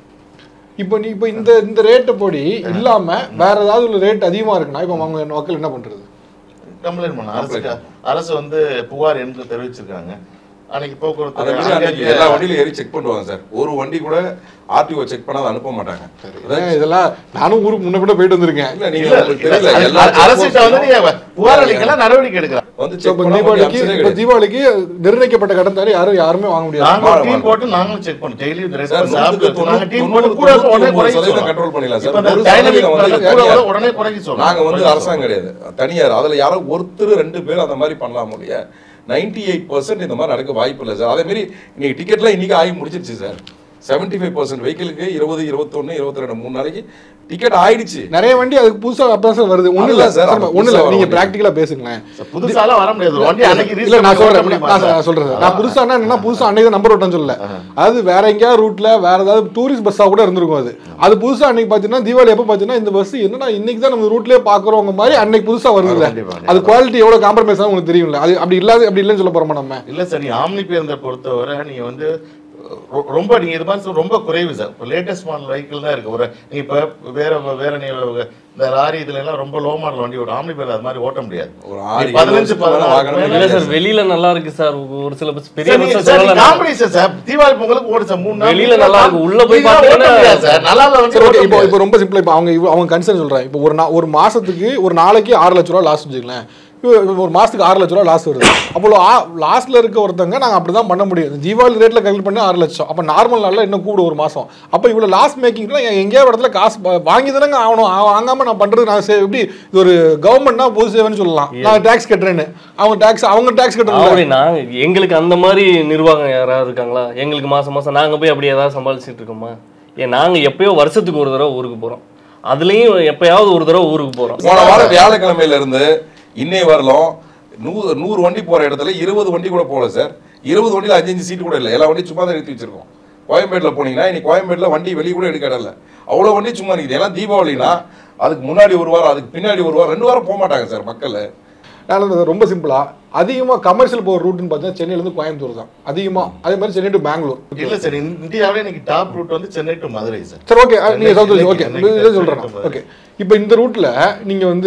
இப்போ நீ இப்போ இந்த இந்த ரேட்டை போடி இல்லாம வேற ஏதாவது ஒரு ரேட் அதிகமா இருக்குன்னா இப்போ அவங்க மக்கள் என்ன பண்றது கம்ப்ளைண்ட் பண்ண அரசுக்கு அரசு வந்து புகார் என்று தெரிவிச்சிருக்காங்க அன்னைக்கு அதை போக்குவரத்து விட அன்னைக்கு அங்கே- எல்லா வண்டியிலும் ஏறி செக் பண்ணுவாங்க சார் ஒரு வண்டி கூட ஆர்டிஓ செக் பண்ணாத அனுப்ப மாட்டாங்க ஏன் இதெல்லாம் நானும் ஊருக்கு முன்ன கூட போயிட்டு வந்திருக்கேன் இல்ல நீங்க இல்ல, உங்களுக்கு இல்ல, தெரியல அது- எல்லா அது அரசுகிட்ட வந்து நீங்க புகார் அளிக்கலாம் நடவடிக்கை எடுக்கலாம் வந்து ஸோ செக் இப்போ பண்ண தீபாவளிக்கு அம்சமே இப்போ கிடையாது தீபாவளிக்கு நிர்ணயிக்கப்பட்ட கடந்தாரி யாரும் யாருமே வாங்க முடியாது நாங்க ஆமா, டீம் ஆமா. போட்டு நாங்களும் செக் பண்ணோம் டெய்லி சார், நூத்துக்கு நாங்க டீம் தொண்ணூறு, போட்டு கூட தொண்ணூறு, உடனே குறைக்க சதவீதம் சொல்றோம். control பண்ணிடலாம் சார். இப்ப இந்த ஒரு dynamic சதவீதம் வந்து கூட கூட தனியார். உடனே குறைக்க சொல்றோம் நாங்க வந்து குறைக்க அரசாங்கம் கிடையாது தனியார் அதுல யாரோ ஒருத்தர் ரெண்டு பேர் அந்த மாதிரி பண்ணலாம் இல்லையா நைன்டி எயிட் பர்சன்ட் இந்த மாதிரி நடக்க வாய்ப்பு இல்லை சார் அதே மாதிரி இன்னைக்கு டிக்கெட்லாம் இன்னைக்கு ஆகி முடிச்சிருச்சு சார் செவன்டி ஃபைவ் பர்சன்ட் வெஹிக்கிளுக்கு இருபது இருபத்தொன்னு இருபத்தி ரெண்டு மூணு நாளைக்கு டிக்கெட் ஆயிடுச்சு நிறைய வண்டி அதுக்கு புதுசா அப்பதான் சார் வருது ஒண்ணு இல்ல அதுதான் சார், சார் அது ஒண்ணு இல்ல புதுசா நீங்க வரும். பிராக்டிகலா பேசுங்களேன் சொல்றோம். புதுசாலாம் வர முடியாது ஒரு வண்டி அன்னைக்கு இல்ல நான் register சொல்றேன் பண்ணி நான் ஓட்ட நான் சொல்றேன் நான் புதுசா என்ன புதுசா அன்னைக்கு தான் நம்பர் ஓட்டம் சொல்லல அதாவது வேற எங்கேயாவது ரூட்ல வேற ஏதாவது டூரிஸ்ட் பஸ்ஸா கூட இருந்திருக்கும் அது அது புதுசா அன்னைக்கு பாத்தீங்கன்னா தீபாவளி எப்ப பாத்தீங்கன்னா இந்த பஸ் என்னடா இன்னைக்கு தான் நம்ம ரூட்லயே பாக்குறவங்க மாதிரி அன்னைக்கு புதுசா வருதுல்ல கண்டிப்பா, அது குவாலிட்டி எவ்வளவு காம்ப்ரமைஸ் ஆகும் உங்களுக்கு தெரியும்ல அது அப்படி இல்லாத அப்படி இல்லைன்னு சொல்ல போறோமா நம்ம இல்ல சார் நீங்க ஆம்னி பேருந்தை பொறுத்தவரை நீங்க வந்து ரொ- ரொம்ப நீங்க இது மாதிரி சொல்ல ரொம்ப குறைவு சார் இப்போ லேட்டஸ்ட் மாடல் வெஹிக்கிள் தான் இருக்கு ஒரு நீங்க இப்ப வேற வேற நீங்க இந்த லாரி இதுல எல்லாம் ரொம்ப லோ மாடல் வண்டி ஓடும் ஆம்னி பேர் அது மாதிரி ஓட்ட முடியாது ஒரு ஆறு, நீ பதினஞ்சு ஏழு வருஷத்துக்கு மேல வாகனம் பதினாறு இல்ல சார் வெளியில நல்லா இருக்கு சார் ஒரு சில பஸ் பெரிய சார், நீங்க- பஸ் சார், நீங்க சொல்லலாம் காம்படிஷன் சார் தீபாவளி பொங்கலுக்கு ஓடு சார் மூணு நாள் வெளியில நல்லா இருக்கு. உள்ள போய் நீங்க ஓட்ட பாத்தீங்கன்னா- முடியாது சார் நல்லா இல்ல வண்டி சரி ஓட்ட ஓகே இப்போ முடியாது. இப்போ ரொம்ப சிம்பிளா இப்போ அவங்க இவ- அவங்க கன்சர்ன் சொல்றேன் இப்போ ஒரு நா ஒரு மாசத்துக்கு ஒரு நாளைக்கு ஆறு லட்ச ரூபா லாஸ் வச்சுக்கலாம் இப்போ ஒரு மாசத்துக்கு ஆறு லட்ச ரூபா லாஸ் வருது அப்போ லாஸ்ட்ல இருக்க ஒருத்தங்க நாங்க அப்படிதான் பண்ண முடியும் இந்த தீபாவளி ரேட்ல கல்குலேட் பண்ணி ஆறு லட்சம் அப்போ நார்மல் நாள்ல இன்னும் கூட ஒரு மாசம் அப்போ இவ்வளவு லாஸ் மேக்கிங்ல எங்கேயாவது இடத்துல காசு ப- வாங்கி தானங்க ஆகணும் ஆ- வாங்காம நான் பண்றது நான் சே- எப்படி இது ஒரு கவர்மெண்ட்னா பொது சேவைன்னு சொல்லலாம் நான் டாக்ஸ் கட்டுறேன்னு அவங்க டாக்ஸ் அவங்க டாக்ஸ் கட்டுறது அப்படி நாங்க எங்களுக்கு அந்த மாதிரி நிர்வாகம் யாராவது இருக்காங்களா எங்களுக்கு மாசம் மாசம் நாங்க போய் அப்படி ஏதாவது சமாளிச்சுட்டு இருக்கோமா ஏன் நாங்க எப்பயோ வருஷத்துக்கு ஒரு தடவை ஊருக்கு போறோம் அதுலயும் எப்பயாவது ஒரு தடவை ஊருக்கு போறோம் போன வாரம் வியாழக்கிழமையில இருந்து இன்னை வரலும் நூறு நூறு வண்டி போற இடத்துல இருபது வண்டி கூட போகல சார் இருபது வண்டியில அஞ்சு அஞ்சு சீட்டு கூட இல்லை எல்லா வண்டியும் சும்மா தான் நிறுத்தி வச்சிருக்கோம் கோயம்பேட்டில் போனீங்கன்னா இன்னைக்கு கோயம்பேட்டில் வண்டி வெளியே கூட எடுக்க இடம் இல்லை அவ்வளோ வண்டி சும்மா நிற்குது எல்லாம் தீபாவளினா அதுக்கு முன்னாடி ஒரு வாரம் அதுக்கு பின்னாடி ஒரு வாரம் ரெண்டு வாரம் போக மாட்டாங்க சார் மக்கள் நான் வந்து ரொம்ப சிம்பிளா அதிகமா கமர்ஷியல் போகிற ரூட்னு பார்த்தீங்கன்னா சென்னையில இருந்து கோயம்புத்தூர் தான் அதிகமா அதே மாதிரி சென்னை டு பெங்களூர் இல்ல சார் இந்தியாவிலே இன்னைக்கு டாப் ரூட் வந்து சென்னை டு மதுரை சார் சரி ஓகே நீங்க சென்னை- சொல்றது ஓகே சென்னை- இதை சொல்றேன் சென்னை- ஓகே இப்போ இந்த ரூட்ல நீங்க வந்து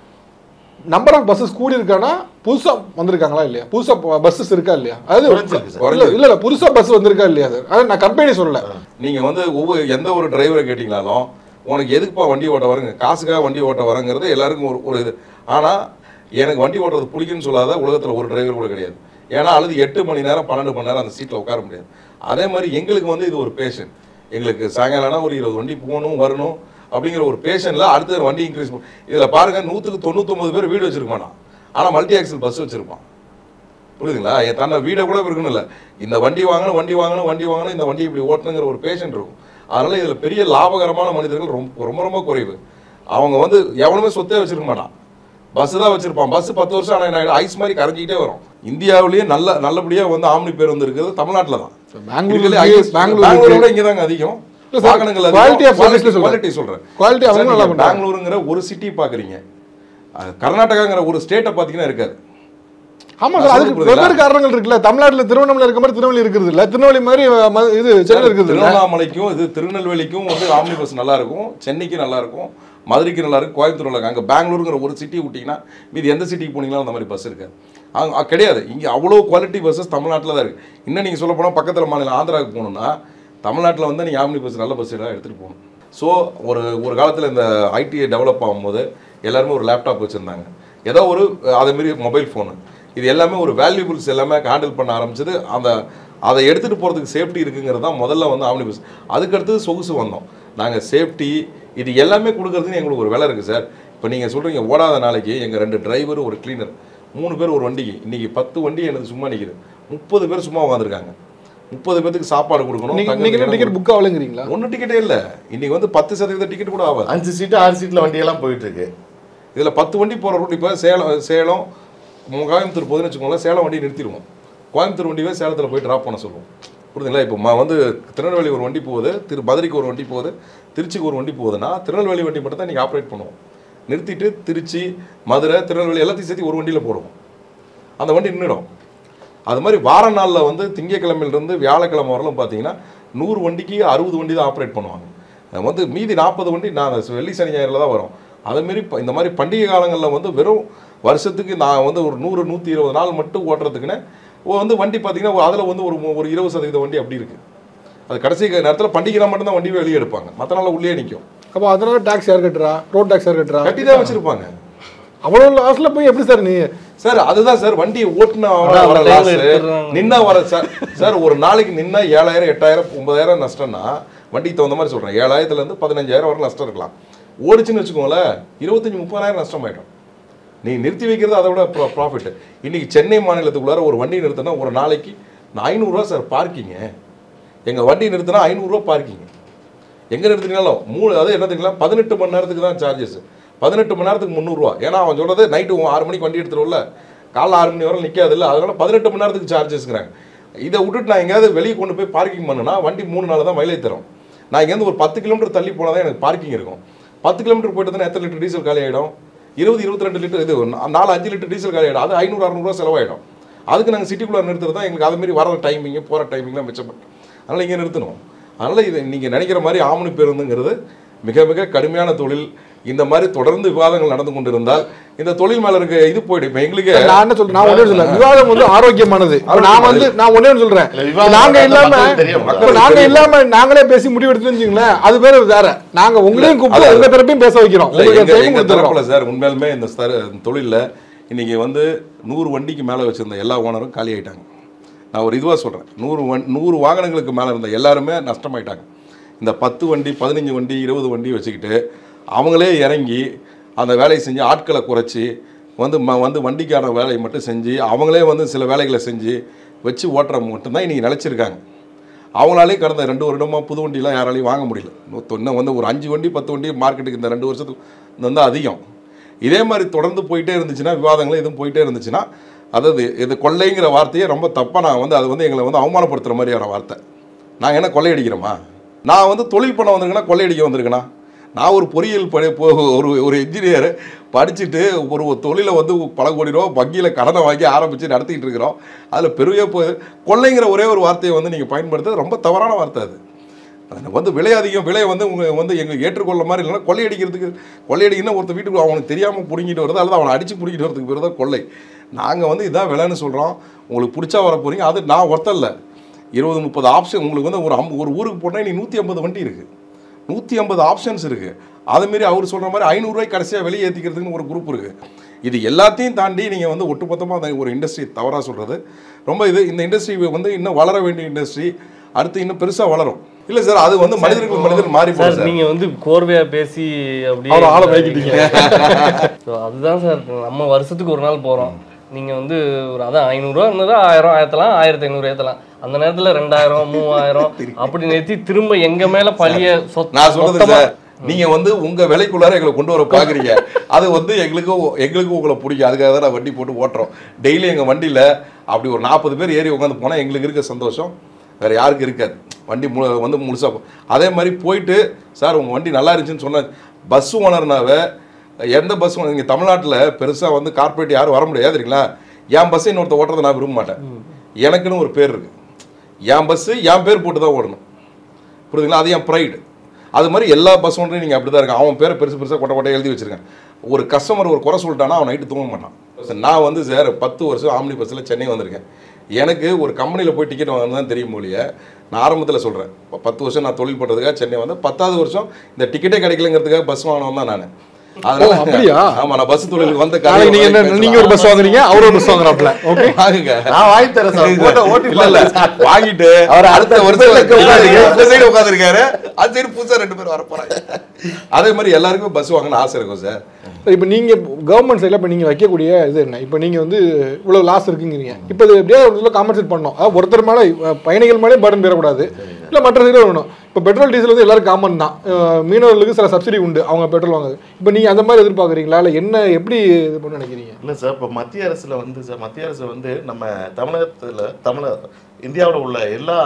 நம்பர் ஆஃப் பஸ்ஸஸ் கூடி இருக்கானா புதுசா வந்திருக்காங்களா இல்லையா புதுசா பஸ்ஸஸ் இருக்கா இல்லையா அதாவது குறைஞ்சிருக்கு சார். இல்ல இல்ல இல்ல புதுசா பஸ் வந்திருக்கா இல்லையா சார் அதாவது நான் கம்பெனி சொல்லல நீங்க வந்து ஒவ்வொரு எந்த ஒரு டிரைவரை கேட்டீங்கனாலும் உனக்கு எதுக்குப்பா வண்டி ஓட்ட வரங்க காசுக்காக வண்டி ஓட்ட வரங்கிறது எல்லாருக்கும் ஒரு ஒரு இது ஆனா எனக்கு வண்டி ஓட்டுறது பிடிக்குன்னு சொல்லாத உலகத்தில் ஒரு டிரைவர் கூட கிடையாது ஏன்னா அல்லது எட்டு மணி நேரம் பன்னெண்டு மணி நேரம் அந்த சீட்டில் உட்கார முடியாது அதே மாதிரி எங்களுக்கு வந்து இது ஒரு பேஷன் எங்களுக்கு சாயங்காலம்னா ஒரு இருபது வண்டி போகணும் வரணும் அப்படிங்கிற ஒரு பேஷனில் அடுத்த வண்டி இன்க்ரீஸ் இதில் பாருங்க நூற்றுக்கு தொண்ணூத்தொம்பது பேர் வீடு வச்சிருக்க மாட்டான் ஆனால் மல்டி ஆக்சல் பஸ் வச்சிருப்பான் புரியுதுங்களா என் தன்னை வீடை கூட இருக்கணும் இல்லை இந்த வண்டி வாங்கணும் வண்டி வாங்கணும் வண்டி வாங்கணும் இந்த வண்டி இப்படி ஓட்டணுங்கிற ஒரு பேஷன் இருக்கும் அதனால இதில் பெரிய லாபகரமான மனிதர்கள் ரொம்ப ரொம்ப ரொம்ப குறைவு அவங்க வந்து எவனுமே சொத்தே வச்சிருக்க மாட்டான் பஸ் தான் வச்சிருப்பான் பஸ் பத்து வருஷம் ஆனால் ஐஸ் மாதிரி கரைஞ்சிக்கிட்டே வரும் இந்தியாவிலேயே நல்ல நல்லபடியாக வந்து ஆம்னி பேர் வந்து இருக்கிறது தமிழ்நாட்டில் தான் பெங்களூர் இருக்கிறதுலே இருக்கு, highest- பெங்களூர் பெங்களூரை இருக்கு. விட இங்கே தாங்க அதிகம் இல்ல சார், வாகனங்கள் quality of service ல சொல்றேன். குவாலிட்டி சொல்கிறேன் Quality அவங்க நல்லா பண்றாங்க. பெங்களூருங்கிற ஒரு சிட்டி பார்க்குறீங்க கர்நாடகாங்கிற ஒரு ஸ்டேட்டை பார்த்தீங்கன்னா இருக்காது ஆமா நான் சார் அதுக்கு சொல்றது புரியுதா? வெவ்வேறு காரணங்கள் இருக்குல்ல தமிழ்நாட்டுல திருவண்ணாமலை இருக்க மாதிரி திருநெல்வேலி இருக்கிறது இல்ல திருநெல்வேலி மாதிரி அஹ், ம- இது சென்னை இருக்குது இல்ல திருவண்ணாமலைக்கும் இது திருநெல்வேலிக்கும் வந்து ஆம்னி பஸ் நல்லா இருக்கும் சென்னைக்கு நல்லா இருக்கும் மதுரைக்கு நல்லா இருக்கும் கோயம்புத்தூர் நல்லா இருக்கும் அங்கே பெங்களூருங்கிற ஒரு சிட்டி விட்டிங்கன்னா மீதி எந்த சிட்டிக்கு போனீங்களும் அந்த மாதிரி பஸ் இருக்காது அங்க அ, கிடையாது இங்கே அவ்வளோ குவாலிட்டி பஸ்ஸஸ் தமிழ்நாட்டில் தான் இருக்குது இன்னும் நீங்கள் சொல்ல போனால் பக்கத்தில் மாநிலம் ஆந்திராவுக்கு போகணுன்னா தமிழ்நாட்டில் வந்து நீங்கள் ஆம்னி பஸ் நல்ல பஸ் எல்லாம் எடுத்துகிட்டு போகணும் ஸோ ஒரு ஒரு காலத்தில் இந்த ஐடி டெவலப் ஆகும்போது எல்லாருமே ஒரு லேப்டாப் வச்சுருந்தாங்க ஏதோ ஒரு அதேமாரி மொபைல் ஃபோனு இது எல்லாமே ஒரு வேல்யூபிள்ஸ் எல்லாமே ஹேண்டில் பண்ண ஆரம்பிச்சது அந்த அதை எடுத்துகிட்டு போகிறதுக்கு சேஃப்டி இருக்குங்கிறது தான் முதல்ல வந்து ஆம்னி பஸ் அதுக்கு அடுத்தது சொகுசு வந்தோம் நாங்கள் சேஃப்டி இது எல்லாமே கொடுக்கறதுன்னு எங்களுக்கு ஒரு வேலை இருக்குது சார் இப்போ நீங்கள் சொல்கிறீங்க ஓடாத நாளைக்கு எங்கள் ரெண்டு டிரைவர் ஒரு கிளீனர் மூணு பேர் ஒரு வண்டிக்கு இன்றைக்கி பத்து வண்டி எனக்கு சும்மா நிற்கிது முப்பது பேர் சும்மா உட்காந்துருக்காங்க முப்பது பேர்த்துக்கு சாப்பாடு கொடுக்கணும் நீங்க தங்கறதுக்கு நீங்க இடம் டிக்கெட் புக் ஆகலைங்கிறீங்களா ஒன்றும் டிக்கெட்டே இல்லை இன்னைக்கு வந்து பத்து சதவீத டிக்கெட் கூட ஆகாது அஞ்சு சீட்டு ஆறு சீட்டில் வண்டியெல்லாம் போயிட்டு இருக்கு இதில் பத்து வண்டி போகிற ரூட் இப்போ சேலம் சேலம் மு- கோயம்புத்தூர் போகுதுன்னு வச்சுக்கோங்களேன் சேலம் வண்டி நிறுத்திடுவோம் கோயம்புத்தூர் வண்டியே சேலத்தில் போய் ட்ராப் பண்ண சொல்லுவோம் புரியுதுங்களா இப்போ ம- வந்து திருநெல்வேலி ஒரு வண்டி போகுது திரு மதுரைக்கு ஒரு வண்டி போகுது திருச்சிக்கு ஒரு வண்டி போகுதுன்னா திருநெல்வேலி வண்டி மட்டும் தான் இன்றைக்கி ஆப்ரேட் பண்ணுவோம் நிறுத்திட்டு திருச்சி மதுரை திருநெல்வேலி எல்லாத்தையும் சேர்த்து ஒரு வண்டியில் போடுவோம் அந்த வண்டி நின்றுடும் அது மாதிரி வார நாளில் வந்து திங்கக்கிழமையிலிருந்து வியாழக்கிழமை வரலும் பார்த்தீங்கன்னா நூறு வண்டிக்கு அறுபது வண்டி தான் ஆப்ரேட் பண்ணுவாங்க அது வந்து மீதி நாற்பது வண்டி நான் அந்த வெள்ளி சனி ஞாயிறில் தான் வரும் அதேமாரி இப்போ இந்த மாதிரி பண்டிகை காலங்களில் வந்து வெறும் வருஷத்துக்கு நான் வந்து ஒரு நூறு நூற்றி இருபது நாள் மட்டும் ஓட்டுறதுக்குன்னு வந்து வண்டி பார்த்தீங்கன்னா அதில் வந்து ஒரு மு- ஒரு இருபது சதவீத வண்டி அப்படி இருக்குது அது கடைசி நேரத்தில் பண்டிகைனா மட்டும்தான் வண்டி வெளியே எடுப்பாங்க மற்ற நாள் உள்ளே நிற்கும் அப்போ அதனால டாக்ஸ் யார் கட்டுறா ரோட் டாக்ஸ் யார் கட்டுறா கட்டி தான் வச்சுருப்பாங்க அவ்வளவு லாஸ்ட்ல போய் எப்படி சார் நீ சார் அதுதான் சார் வண்டி ஓட்டுனா அதான் வர time லாஸ் எடுத்துடுறாங்க. நின்னா வர சார் சார் ஒரு நாளைக்கு நின்னா ஏழாயிரம் எட்டாயிரம் ஒன்பதாயிரம் நஷ்டம்னா வண்டிக்கு தகுந்த மாதிரி சொல்றேன் ஏழாயிரத்துல இருந்து பதினஞ்சாயிரம் வரை நஷ்டம் இருக்கலாம் ஓடிச்சுன்னு வச்சுக்கோங்களேன் இருபத்தஞ்சி முப்பதாயிரம் நஷ்டம் ஆயிடும் நீ நிறுத்தி வைக்கிறது அதை விட ப்ராஃபிட் இன்னைக்கு சென்னை மாநிலத்துக்குள்ளார ஒரு வண்டி நிறுத்தினா ஒரு நாளைக்கு ஐநூறுரூவா சார் பார்க்கிங்க எங்க வண்டி நிறுத்தினா ஐநூறுரூவா பார்க்கிங் எங்க நிறுத்தினாலும் மூணு அது என்ன தெரியுங்களா பதினெட்டு மணி நேரத்துக்கு தான் சார்ஜஸ் பதினெட்டு மணி நேரத்துக்கு முந்நூறுரூவா ஏன்னா அவன் சொல்றது நைட்டு ஆறு மணிக்கு வண்டி எடுத்துருவோம்ல காலைல ஆறு மணி வரை நிற்காது இல்லை அதனால பதினெட்டு மணி நேரத்துக்கு சார்ஜஸ்ங்கிறாங்க இதை விட்டுட்டு நான் எங்கேயாவது வெளியே கொண்டு போய் பார்க்கிங் பண்ணுனா வண்டி மூணு நாள் தான் மைலேஜ் தரும் நான் இங்கேருந்து ஒரு பத்து கிலோமீட்டர் தள்ளி போனால் தான் எனக்கு பார்க்கிங் இருக்கும் பத்து கிலோமீட்டர் போயிட்டு தான் எத்தனை லிட்டர் டீசல் காலி ஆகிடும் இருபது இருபத்தி ரெண்டு லிட்டர் இது நா- நாலு அஞ்சு லிட்டர் டீசல் காலி ஆகிடும் அது ஐநூறு அறநூறுவா செலவாயிடும் அதுக்கு நாங்கள் சிட்டிக்குள்ளே நிறுத்துறது தான் எங்களுக்கு அது மாதிரி வர டைமிங்கு போகிற டைமிங்லாம் மிச்சப்படும் அதனால் இங்கே நிறுத்தணும் அதனால் இது நீங்கள் நினைக்கிற மாதிரி ஆமணி பேருந்துங்கிறது மிக மிக கடுமையான தொழில் இந்த மாதிரி தொடர்ந்து விவாதங்கள் நடந்து கொண்டிருந்தால் இந்த தொழில் மேல இருக்க இது போயிடும் இப்போ எங்களுக்கு நான் என்ன சொல்றேன் நான் ஒண்ணே சொல்றேன் விவாதம் வந்து ஆரோக்கியமானது இப்ப நான் வந்து நான் ஒண்ணே ஒண்ணு சொல்றேன் இல்ல, விவாதம் நாங்க நடந்தா இல்லாம மக்களுக்கு தெரியும், இப்ப மக்களுக்கு நாங்க தெரியும். இல்லாம நாங்களே பேசி முடிவெடுத்து வச்சுங்களேன் அது பேரு வேற நாங்க உங்களையும் கூப்பிட்டு உங்க தரப்பையும் பேச வைக்கிறோம் இல்ல, உங்களுக்கு எங்க டைம் எங்க கொடுத்துறோம் தரப்புல சார் உண்மையாலுமே இந்த ஸ்தர- தொழில்ல இன்னைக்கு வந்து நூறு வண்டிக்கு மேல வச்சிருந்த எல்லா ஓனரும் காலி ஆயிட்டாங்க நான் ஒரு இதுவா சொல்றேன் நூறு வண் நூறு வாகனங்களுக்கு மேல இருந்த எல்லாருமே நஷ்டமாயிட்டாங்க இந்த பத்து வண்டி பதினஞ்சு வண்டி இருபது வண்டி வச்சுக்கிட்டு அவங்களே இறங்கி அந்த வேலையை செஞ்சு ஆட்களை குறைச்சி வந்து ம வந்து வண்டிக்கான வேலையை மட்டும் செஞ்சு அவங்களே வந்து சில வேலைகளை செஞ்சு வச்சு ஓட்டுற மட்டும்தான் இன்னைக்கு நிலச்சிருக்காங்க அவங்களாலே கடந்த ரெண்டு வருடமாக புது வண்டிலாம் யாராலையும் வாங்க முடியல இன்னும் இன்னும் வந்து ஒரு அஞ்சு வண்டி பத்து வண்டி மார்க்கெட்டுக்கு இந்த ரெண்டு வருஷத்துக்கு வந்து அதிகம் இதே மாதிரி தொடர்ந்து போயிட்டே இருந்துச்சுன்னா விவாதங்கள் எதுவும் போயிட்டே இருந்துச்சுன்னா அதாவது இது கொள்ளைங்கிற வார்த்தையே ரொம்ப தப்பாக நான் வந்து அது வந்து எங்களை வந்து அவமானப்படுத்துகிற மாதிரியான வார்த்தை நாங்கள் என்ன கொள்ளையடிக்கிறோமா நான் வந்து தொழில் பண்ண வந்திருக்கேன்னா கொள்ளையடிக்க வந்திருக்கேனா நான் ஒரு பொறியியல் படி போ- ஒரு ஒரு இன்ஜினியர் படிச்சுட்டு ஒரு ஒரு தொழிலை வந்து பல கோடி ரூபா வங்கியில் கடனை வாங்கி ஆரம்பித்து நடத்திட்டு இருக்கிறோம் அதில் பெரிய போ கொள்ளைங்கிற ஒரே ஒரு வார்த்தையை வந்து நீங்கள் பயன்படுத்துறது ரொம்ப தவறான வார்த்தை அது அது வந்து விலை அதிகம் விலை வந்து உங்க வந்து எங்களுக்கு ஏற்றுக்கொள்ள மாதிரி இல்லைன்னா கொள்ளையடிக்கிறதுக்கு கொள்ளையடிக்கணும் ஒருத்தர் வீட்டுக்கு அவனுக்கு தெரியாமல் பிடுங்கிட்டு வருது அல்லது அவனை அடித்து பிடிக்கிட்டு வரதுக்கு பேர் தான் கொள்ளை நாங்கள் வந்து இதான் விலைன்னு சொல்கிறோம் உங்களுக்கு பிடிச்சா வர போகிறீங்க அது நான் ஒருத்தர் இல்லை இருபது முப்பது ஆப்ஷன் உங்களுக்கு வந்து ஒரு அம் ஒரு ஊருக்கு போனால் நீ நூற்றி ஐம்பது வண்டி இருக்குது நூற்றி ஐம்பது ஆப்ஷன்ஸ் இருக்குது அதுமாரி அவர் சொல்கிற மாதிரி ஐநூறுரூவாய்க்கு கடைசியாக வெளியே ஏற்றிக்கிறதுக்குன்னு ஒரு குரூப் இருக்குது இது எல்லாத்தையும் தாண்டி நீங்கள் வந்து ஒட்டுமொத்தமாக அந்த ஒரு இண்டஸ்ட்ரி தவறாக சொல்கிறது ரொம்ப இது இந்த இண்டஸ்ட்ரி வந்து இன்னும் வளர வேண்டிய இண்டஸ்ட்ரி அடுத்து இன்னும் பெருசாக வளரும் இல்லை சார் அது வந்து மனிதர்கள் மனிதர் மாறி போகும் சார் சார் நீங்க வந்து கோர்வையா பேசி அப்படியே அவரை ஆள வைக்கிட்டீங்க. So, அதுதான் சார் நம்ம வருஷத்துக்கு ஒரு நாள் போறோம் நீங்க வந்து ஒரு அதான் ஐநூறுரூவா இருந்ததா ஆயிரம் ஏத்தலாம் ஆயிரத்தி ஐநூறு ஏத்தலாம் அந்த நேரத்துல ரெண்டாயிரம் மூவாயிரம் அப்படி நிறுத்தி திரும்ப எங்க மேல பழிய சொத் நான் சொல்றது மொத்தமா- சார் நீங்க வந்து உங்க விலைக்குள்ளார எங்களை கொண்டு வர பாக்குறீங்க அது வந்து எங்களுக்கு எங்களுக்கு உங்களை பிடிக்கும் அதுக்காக தான் நான் வண்டி போட்டு ஓட்டுறோம் டெய்லி எங்க வண்டியில அப்படி ஒரு நாற்பது பேர் ஏறி உட்காந்து போனா எங்களுக்கு இருக்க சந்தோஷம் வேற யாருக்கும் இருக்காது வண்டி மு வந்து முழுசா போ- அதே மாதிரி போயிட்டு சார் உங்க வண்டி நல்லா இருந்துச்சுன்னு சொன்ன பஸ் ஓனர்னாவே எந்த பஸ் இங்கே தமிழ்நாட்டில் பெருசாக வந்து கார்ப்பரேட் யாரும் வர முடியாது தெரியுங்களா என் பஸ்ஸை இன்னொருத்த ஓட்டுறதை நான் விரும்ப மாட்டேன் எனக்குன்னு ஒரு பேர் இருக்கு என் பஸ்ஸு என் பேர் போட்டு தான் ஓடணும் புரியுதுங்களா அது என் ப்ரைடு அது மாதிரி எல்லா பஸ் ஒன்றையும் நீங்கள் அப்படி தான் இருக்கு அவன் பேரை பெருசு பெருசாக கொட்டை கொட்டை எழுதி வச்சிருக்கேன் ஒரு கஸ்டமர் ஒரு குறை சொல்லிட்டானா அவன் நைட்டு தூங்க மாட்டான் சார், நான் வந்து சார் பத்து வருஷம் ஆம்னி பஸ்ஸில் சென்னை வந்திருக்கேன் எனக்கு ஒரு கம்பெனியில் போய் டிக்கெட் வாங்கினா தான் தெரியும் மொழிய நான் ஆரம்பத்தில் சொல்கிறேன் பத்து வருஷம் நான் தொழில் பண்ணுறதுக்காக சென்னை வந்து பத்தாவது வருஷம் இந்த டிக்கெட்டே கிடைக்கலங்கிறதுக்காக பஸ் வாங்கினவன் தான் நான் ஓ, அப்படியா? ஆமா நான் பஸ் தொழிலுக்கு வந்த நாளைக்கு நீங்க என்ன நீங்க ஒரு பஸ் வாங்குறீங்க அவரு ஒரு பஸ் வாங்குறாப்ல ஓகே வாங்குங்க நான் வாங்கி தரேன் சார் போட்டோ ஓட்டி இல்ல இல்ல வாங்கிட்டு அவர் அடுத்த அடுத்த வருஷம் வருஷத்துக்கு உட்காருங்க. இந்த சைடு உட்காந்துருக்காரு அந்த சைடு புதுசா ரெண்டு பேரும் வர போறாங்க அதே மாதிரி எல்லாருக்கும் பஸ் வாங்கணும் ஆசை இருக்கும் சார் இப்போ நீங்க கவர்மெண்ட் சைடில் இப்போ நீங்க வைக்கக்கூடிய இது என்ன இப்போ நீங்க வந்து இவ்வளவு லாஸ் இருக்குங்கிறீங்க இப்போ இது எப்படியாவது ஒரு இதில் காம்பன்சேட் பண்ணணும் அதாவது ஒருத்தர் மேலே பயணிகள் மேலே பர்டன் பெறக்கூடாது இல்லை மற்ற சைடில் வேணும் இப்போ பெட்ரோல் டீசல் வந்து எல்லாரும் காமன் தான் அஹ் மீனவர்களுக்கு சில சப்சிடி உண்டு அவங்க பெட்ரோல் வாங்குது இப்போ நீங்க அந்த மாதிரி எதிர்பார்க்குறீங்களா இல்லை என்ன எப்படி இது பண்ண நினைக்கிறீங்க இல்லை சார் இப்போ மத்திய அரசில் வந்து சார் மத்திய அரசு வந்து நம்ம தமிழகத்தில் தமிழ இந்தியாவில் உள்ள எல்லா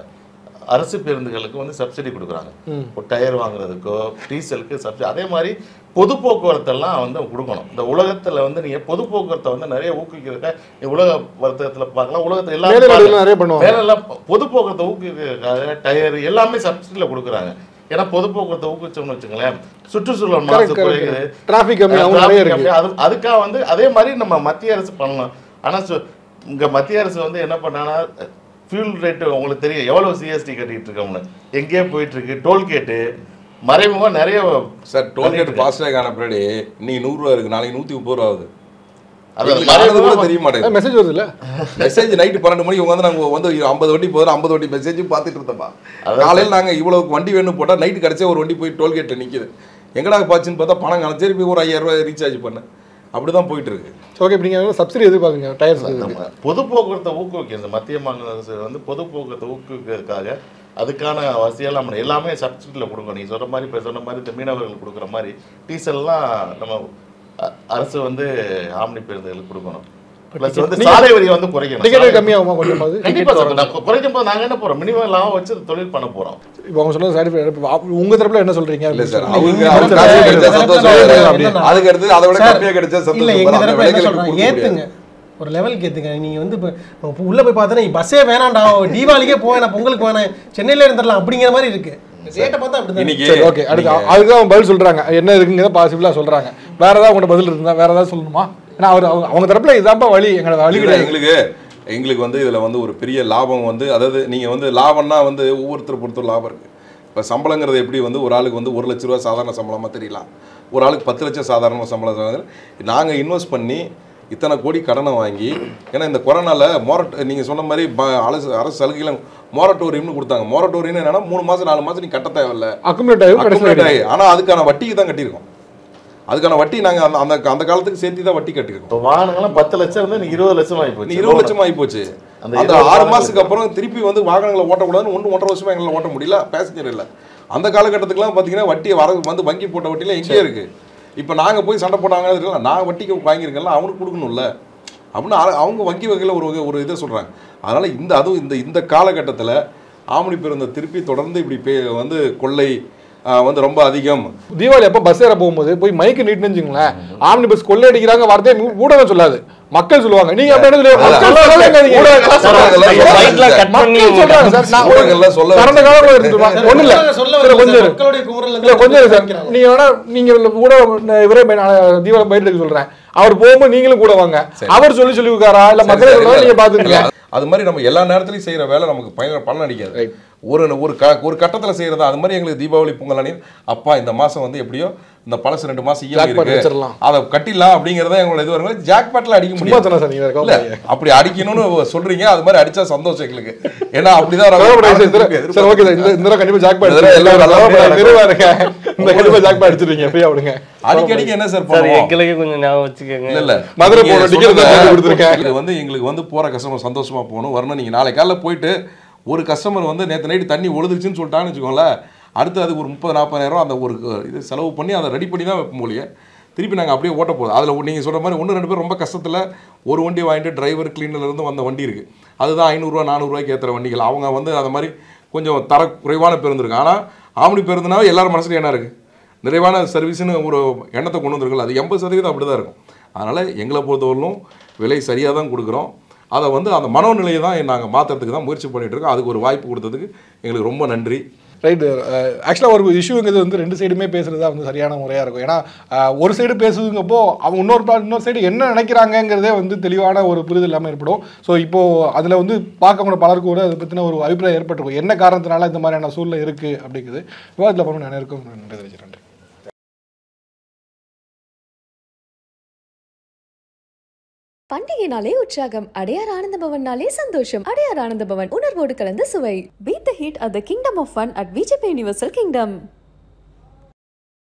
அரசு பேருந்துகளுக்கு வந்து சப்சிடி கொடுக்குறாங்க ஒரு டயர் வாங்குறதுக்கோ டீசலுக்கு சப்சிடி அதே மாதிரி பொது போக்குவரத்தெல்லாம் வந்து கொடுக்கணும் இந்த உலகத்தில் வந்து நீங்கள் பொது போக்குவரத்தை வந்து நிறைய ஊக்குவிக்கிறதுக்காக நீ உலக வர்த்தகத்தில் பார்க்கலாம் உலகத்தில் மேலே நாடுகள் எல்லாரும் நிறைய பண்ணுவாங்க வேறெல்லாம் பொது போக்குவரத்தை ஊக்குவிக்கிறதுக்காக டயர் எல்லாமே சப்சிடியில் கொடுக்குறாங்க ஏன்னா பொது போக்குவரத்தை ஊக்குவிச்சோம்னு வச்சுங்களேன் சுற்றுச்சூழல் மாசு கரெக்ட் குறையுது கரெக்ட் டிராஃபிக் கம்மி அவங்க நிறைய traffic இருக்கு அப்படி அது அதுக்காக வந்து அதே மாதிரி நம்ம மத்திய அரசு பண்ணலாம் ஆனால் சு- இங்க மத்திய அரசு வந்து என்ன பண்ணாங்கன்னா ஃபியூல் ரேட்டு உங்களுக்கு தெரியும் எவ்வளவு சிஎஸ்டி கட்டிட்டு இருக்கோம்னு எங்கேயே போயிட்டு இருக்கு டோல்கேட்டு மறைமுகமா நிறைய சார் டோல்கேட் ஃபாஸ்டேக் ஆன பின்னாடி இன்னைக்கு நூறுரூவா இருக்கு நாளைக்கு நூற்றி முப்பது ரூபா ஆகுது அது எங்களுக்கு ஆனது கூட மறைமுகமா தெரிய மாட்டேங்குது மெசேஜ் வருது இல்ல மெசேஜ் நைட்டு பன்னெண்டு மணிக்கு உட்காந்து நாங்க வந்து ஐம்பது வண்டி போதும் ஐம்பது வண்டி மெசேஜும் பார்த்துட்டு இருந்தோம்ப்பா அதான் காலையில் நாங்க இவ்வளவு வண்டி வேணும் போட்டா நைட்டு கடைசியா ஒரு வண்டி போய் டோல்கேட்டில் நிக்குது எங்கடா பாச்சுன்னு பார்த்தா பணம் காணும் சரி போய் ஒரு ஐயாயிரம் ரூபாய் ரீசார்ஜ் பண்ணேன் அப்படிதான் போயிட்டு இருக்கு ஓகே இப்போ நீங்கள் சப்சிடி எதிர்பார்க்குங்க டயர்ஸ் நம்ம பொது போக்குவரத்தை ஊக்குவிக்கிறது மத்திய மாநில அரசு வந்து பொது போக்குவரத்தை ஊக்குவிக்கிறதுக்காக அதுக்கான வசதியெல்லாம் நம்ம எல்லாமே சப்சிடியில் கொடுக்கணும் நீ சொல்ற மாதிரி இப்போ சொன்ன மாதிரி இந்த மீனவர்கள் கொடுக்குற மாதிரி டீசல்லாம் நம்ம அ- அரசு வந்து ஆம்னி பேருந்துகளுக்கு கொடுக்கணும் ப்ளஸ் வந்து சாலை வரியை வந்து குறைக்கணும் டிக்கெட் சாலை- கம்மியாகுமா கொஞ்சமாவது கண்டிப்பா சார் நான் குறைக்கும் போது நாங்க என்ன போறோம் மினிமம் லாபம் வச்சு தொழில் பண்ண போறோம் இப்போ அவங்க சொன்னது சாட்டிஸ்ஃபை உங்க தரப்புல என்ன சொல்றீங்க இல்ல சார் இல்ல, அவங்க இங்க அவங்க வந்து காசு கிடைச்சா வேற சந்தோஷம் வேற வேற. என்னன்னா, அதுக்கு அடுத்து அதை விட சார், கம்மியா கிடைச்சா இல்ல சந்தோஷம் எங்க வேற. அந்த தரப்புல என்ன விலைகளுக்கு சொல்றாங்க கொடுக்க முடியாது. ஏத்துங்க ஒரு லெவலுக்கு ஏத்துங்க நீங்க வந்து இப்போ இப்போ உள்ள போய் பார்த்தா பஸ்ஸே வேணாம்டா தீபாவளிக்கே போவேன் நான் பொங்கலுக்கு வேணாம் சென்னையில இருந்துடலாம் அப்படிங்கிற மாதிரி இருக்கு ரேட்டை பார்த்தா அப்படிதான் இன்னைக்கு சரி ஓகே அடுத்து அதுக்கு அவங்க பதில் சொல்றாங்க என்ன இருக்குங்கிறத பாசிபிளா சொல்றாங்க வேற ஏதாவது உங்கள்ட்ட பதில் இருந்தா வேற ஏதாவது சொல்லணுமா ஏன்னா அவர் அவங்க அவங்க தரப்புல இதான்ப்பா வழி எங்களோட வழி இல்ல, கிடையாது எங்களுக்கு எங்களுக்கு வந்து இதுல வந்து ஒரு பெரிய லாபம் வந்து அதாவது நீங்க வந்து லாபம்னா வந்து ஒவ்வொருத்தர் பொறுத்த லாபம் இருக்கு இப்போ சம்பளங்கிறது எப்படி வந்து ஒரு ஆளுக்கு வந்து ஒரு லட்ச ரூபா சாதாரண சம்பளமா தெரியலாம் ஒரு ஆளுக்கு பத்து லட்சம் சாதாரண சம்பளம் நாங்க இன்வெஸ்ட் பண்ணி இத்தனை கோடி கடனை வாங்கி ஏன்னா இந்த கொரோனால மொரட் நீங்க சொன்ன மாதிரி ப- அரசு அரசு சலுகைகள் மொரட்டோரியம்னு கொடுத்தாங்க மொரட்டோரியம் என்னன்னா மூணு மாசம் நாலு மாசம் நீ கட்ட தேவையில்ல அக்குமுலேட் ஆகும் கடைசியில் accumulate ஆகி, ஆனா அதுக்கான வட்டிக்கு தான் கட்டியிருக்கோம் அதுக்கான வட்டி நாங்க அந்த அந்த அந்த காலத்துக்கு சேர்த்து தான் வட்டி கட்டியிருக்கோம் இப்போ வாகனங்கள்லாம் பத்து லட்சம் இருந்து இன்னைக்கு இருபது லட்சம் ஆகி நீ போச்சு இருபது லட்சம் ஆகி போச்சு அந்த அந்த இருபது ஆறு வாகனங்கள் மாசத்துக்கு அப்புறம் திருப்பி வந்து வாகனங்களை ஓட்டக்கூடாதுன்னு ஒன்று ஒன்றரை வருஷமா எங்களால் ஓட்ட முடியல பேசஞ்சர் இல்லை அந்த காலகட்டத்துக்குலாம் பார்த்தீங்கன்னா வட்டி வர வந்து வங்கி போட்ட வட்டிலாம் எங்கேயே இருக்கு இப்போ நாங்கள் போய் சண்டை போட்டாங்க இருக்கலாம் நான் வட்டிக்கு வாங்கியிருக்கேன்ல அவனுக்கு கொடுக்கணும்ல அப்படின்னு அ- அவங்க வங்கி வகையில் ஒரு வகை- ஒரு இதை சொல்கிறாங்க அதனால இந்த அதுவும் இந்த இந்த காலகட்டத்தில் ஆமணி பேருந்தை திருப்பி தொடர்ந்து இப்படி பே வந்து கொள்ளை ஆ, வந்து ரொம்ப அதிகம் தீபாவளி அப்போ பஸ் ஏற போகும்போது போய் மைக்கு நீட்டுன்னு வச்சுங்களேன் ஆம்னி பஸ் கொள்ளையடிக்கிறாங்க வார்த்தையை ஊ- ஊடகம் சொல்லாது மக்கள் சொல்லுவாங்க நீங்க அப்படி என்ன சொல்லுவீங்க? மக்கள் சொல்லாதீங்க. ஊடகங்கள்லாம் சொல்றாங்கல்ல, Flightல cut பண்ணி மக்கள் சொல்றாங்க சார் நான் ஒரு- ஊடகங்கள்லாம் சொல்ல கடந்த காலத்துல இருந்துட்டு வா- ஒண்ணும் இல்ல சொல்ல இல்ல, கொஞ்சம் இரு. மக்களுடைய குமுறல் இல்ல கொஞ்சம் இரு சார் நீங்க வேணா நீங்க கூட இவரே பை- நான் தீபாவளி பயிட்டு சொல்றேன் அவர் போகும்போது நீங்களும் கூட வாங்க அவர் சொல்லி சொல்லி இருக்காரா இல்ல மக்களே சொல்றாங்க நீங்க பாத்துக்கங்க அது மாதிரி நம்ம எல்லா நேரத்துலையும் செய்யற வேலை நமக்கு பயன் பலன் அடிக்காது ஒரு ஒரு க ஒரு கட்டத்தில் செய்கிறதா அது மாதிரி எங்களுக்கு தீபாவளி பொங்கல் அணி அப்பா இந்த மாதம் வந்து எப்படியோ இந்த பழசு ரெண்டு மாதம் இஎம்ஐ Jackpot இருக்கு வச்சிடலாம். அதை கட்டிடலாம் அப்படிங்கிறத எங்களோட இது வரும்போது ஜாக்பாட்டில் அடிக்க சும்மா முடியும் சொன்னா சார் நீங்க வேற இல்ல கவலைப்படாதீங்க. அப்படி அடிக்கணும்னு சொல்றீங்க அது மாதிரி அடிச்சா சந்தோஷம் எங்களுக்கு ஏன்னா அப்படிதான் கவலைப்படாதீங்க சார். இந்த எதிர்பார்ப்பு தடவை- சரி ஓகே சார் இந்த இந்த தடவை கண்டிப்பா ஜாக் இந்த தடவை எல்லாம் நல்லா இருங்க இந்த கண்டிப்பா ஜாக் அடிச்சிருவீங்க ஃப்ரீயா விடுங்க அடிக்கடிக்கு என்ன சார் சார் பண்ணுவோம் எங்களுக்கு கொஞ்சம் ஞாபகம் வச்சுக்கோங்க இல்ல இல்ல மதுரை நீங்க போன ticket சொல்லுங்க. தான் போட்டு கொடுத்திருக்கேன். இது வந்து எங்களுக்கு வந்து போற கஸ்டமர் சந்தோஷமா போகணும் வரணும் நீங்க நாளை காலைல போயிட்டு ஒரு கஸ்டமர் வந்து நேற்று நைட்டு தண்ணி ஒழுதுருச்சுன்னு சொல்லிட்டான்னு வச்சுக்கோங்களேன் அடுத்து அதுக்கு ஒரு முப்பது நாற்பதாயிரம் அந்த ஒரு இது செலவு பண்ணி அதை ரெடி பண்ணி தான் வைப்போம் மொழியை திருப்பி நாங்கள் அப்படியே ஓட்ட போகுது அதில் நீங்கள் சொல்கிற மாதிரி ஒன்று ரெண்டு பேர் ரொம்ப கஷ்டத்தில் ஒரு வண்டி வாங்கிட்டு டிரைவர் இருந்து வந்த வண்டி இருக்குது அதுதான் ஐநூறுரூவா நானூறுரூவாய்க்கு ஏற்றுற வண்டிகள் அவங்க வந்து அந்த மாதிரி கொஞ்சம் தர குறைவான பேருந்து இருக்கு ஆனால் ஆம்னி பேருந்துனாவே எல்லாரும் மனசுல என்ன இருக்குது நிறைவான சர்வீஸ்னு ஒரு எண்ணத்தை கொண்டு வந்திருக்கல அது எண்பது சதவீதம் அப்படி தான் இருக்கும் அதனால் எங்களை பொறுத்தவரையிலும் விலை சரியாக தான் கொடுக்குறோம் அதை வந்து அந்த மனோநிலையை தான் நாங்கள் மாற்றுறதுக்கு தான் முயற்சி பண்ணிட்டு இருக்கோம் அதுக்கு ஒரு வாய்ப்பு கொடுத்ததுக்கு எங்களுக்கு ரொம்ப நன்றி ரைட்டு ஆக்சுவலாக ஒரு இஷ்யூங்கிறது வந்து ரெண்டு சைடுமே பேசுறது தான் வந்து சரியான முறையாக இருக்கும் ஏன்னா அஹ், ஒரு சைடு பேசுதுங்கப்போ அவங்க இன்னொரு பா- இன்னொரு சைடு என்ன நினைக்கிறாங்கங்கிறதே வந்து தெளிவான ஒரு புரிதல் இல்லாமல் ஏற்படும் ஸோ இப்போ அதில் வந்து பார்க்கக்கூடிய பலருக்கு ஒரு அதை பற்றின ஒரு அபிப்பிராயம் ஏற்பட்டிருக்கும் என்ன காரணத்தினால இந்த மாதிரியான சூழ்நிலை இருக்குது அப்படிங்கிறது விவாதத்தில் பண்ண அனைவருக்கும் நன்றி தெரிவிச்சுக்கிறேன் நன்றி பண்டிகைனாலே உற்சாகம் அடையார் ஆனந்த பவன்னாலே சந்தோஷம் அடையார் ஆனந்த பவன் உணர்வோடு கலந்த சுவை beat the heat at the kingdom of fun at VGP universal kingdom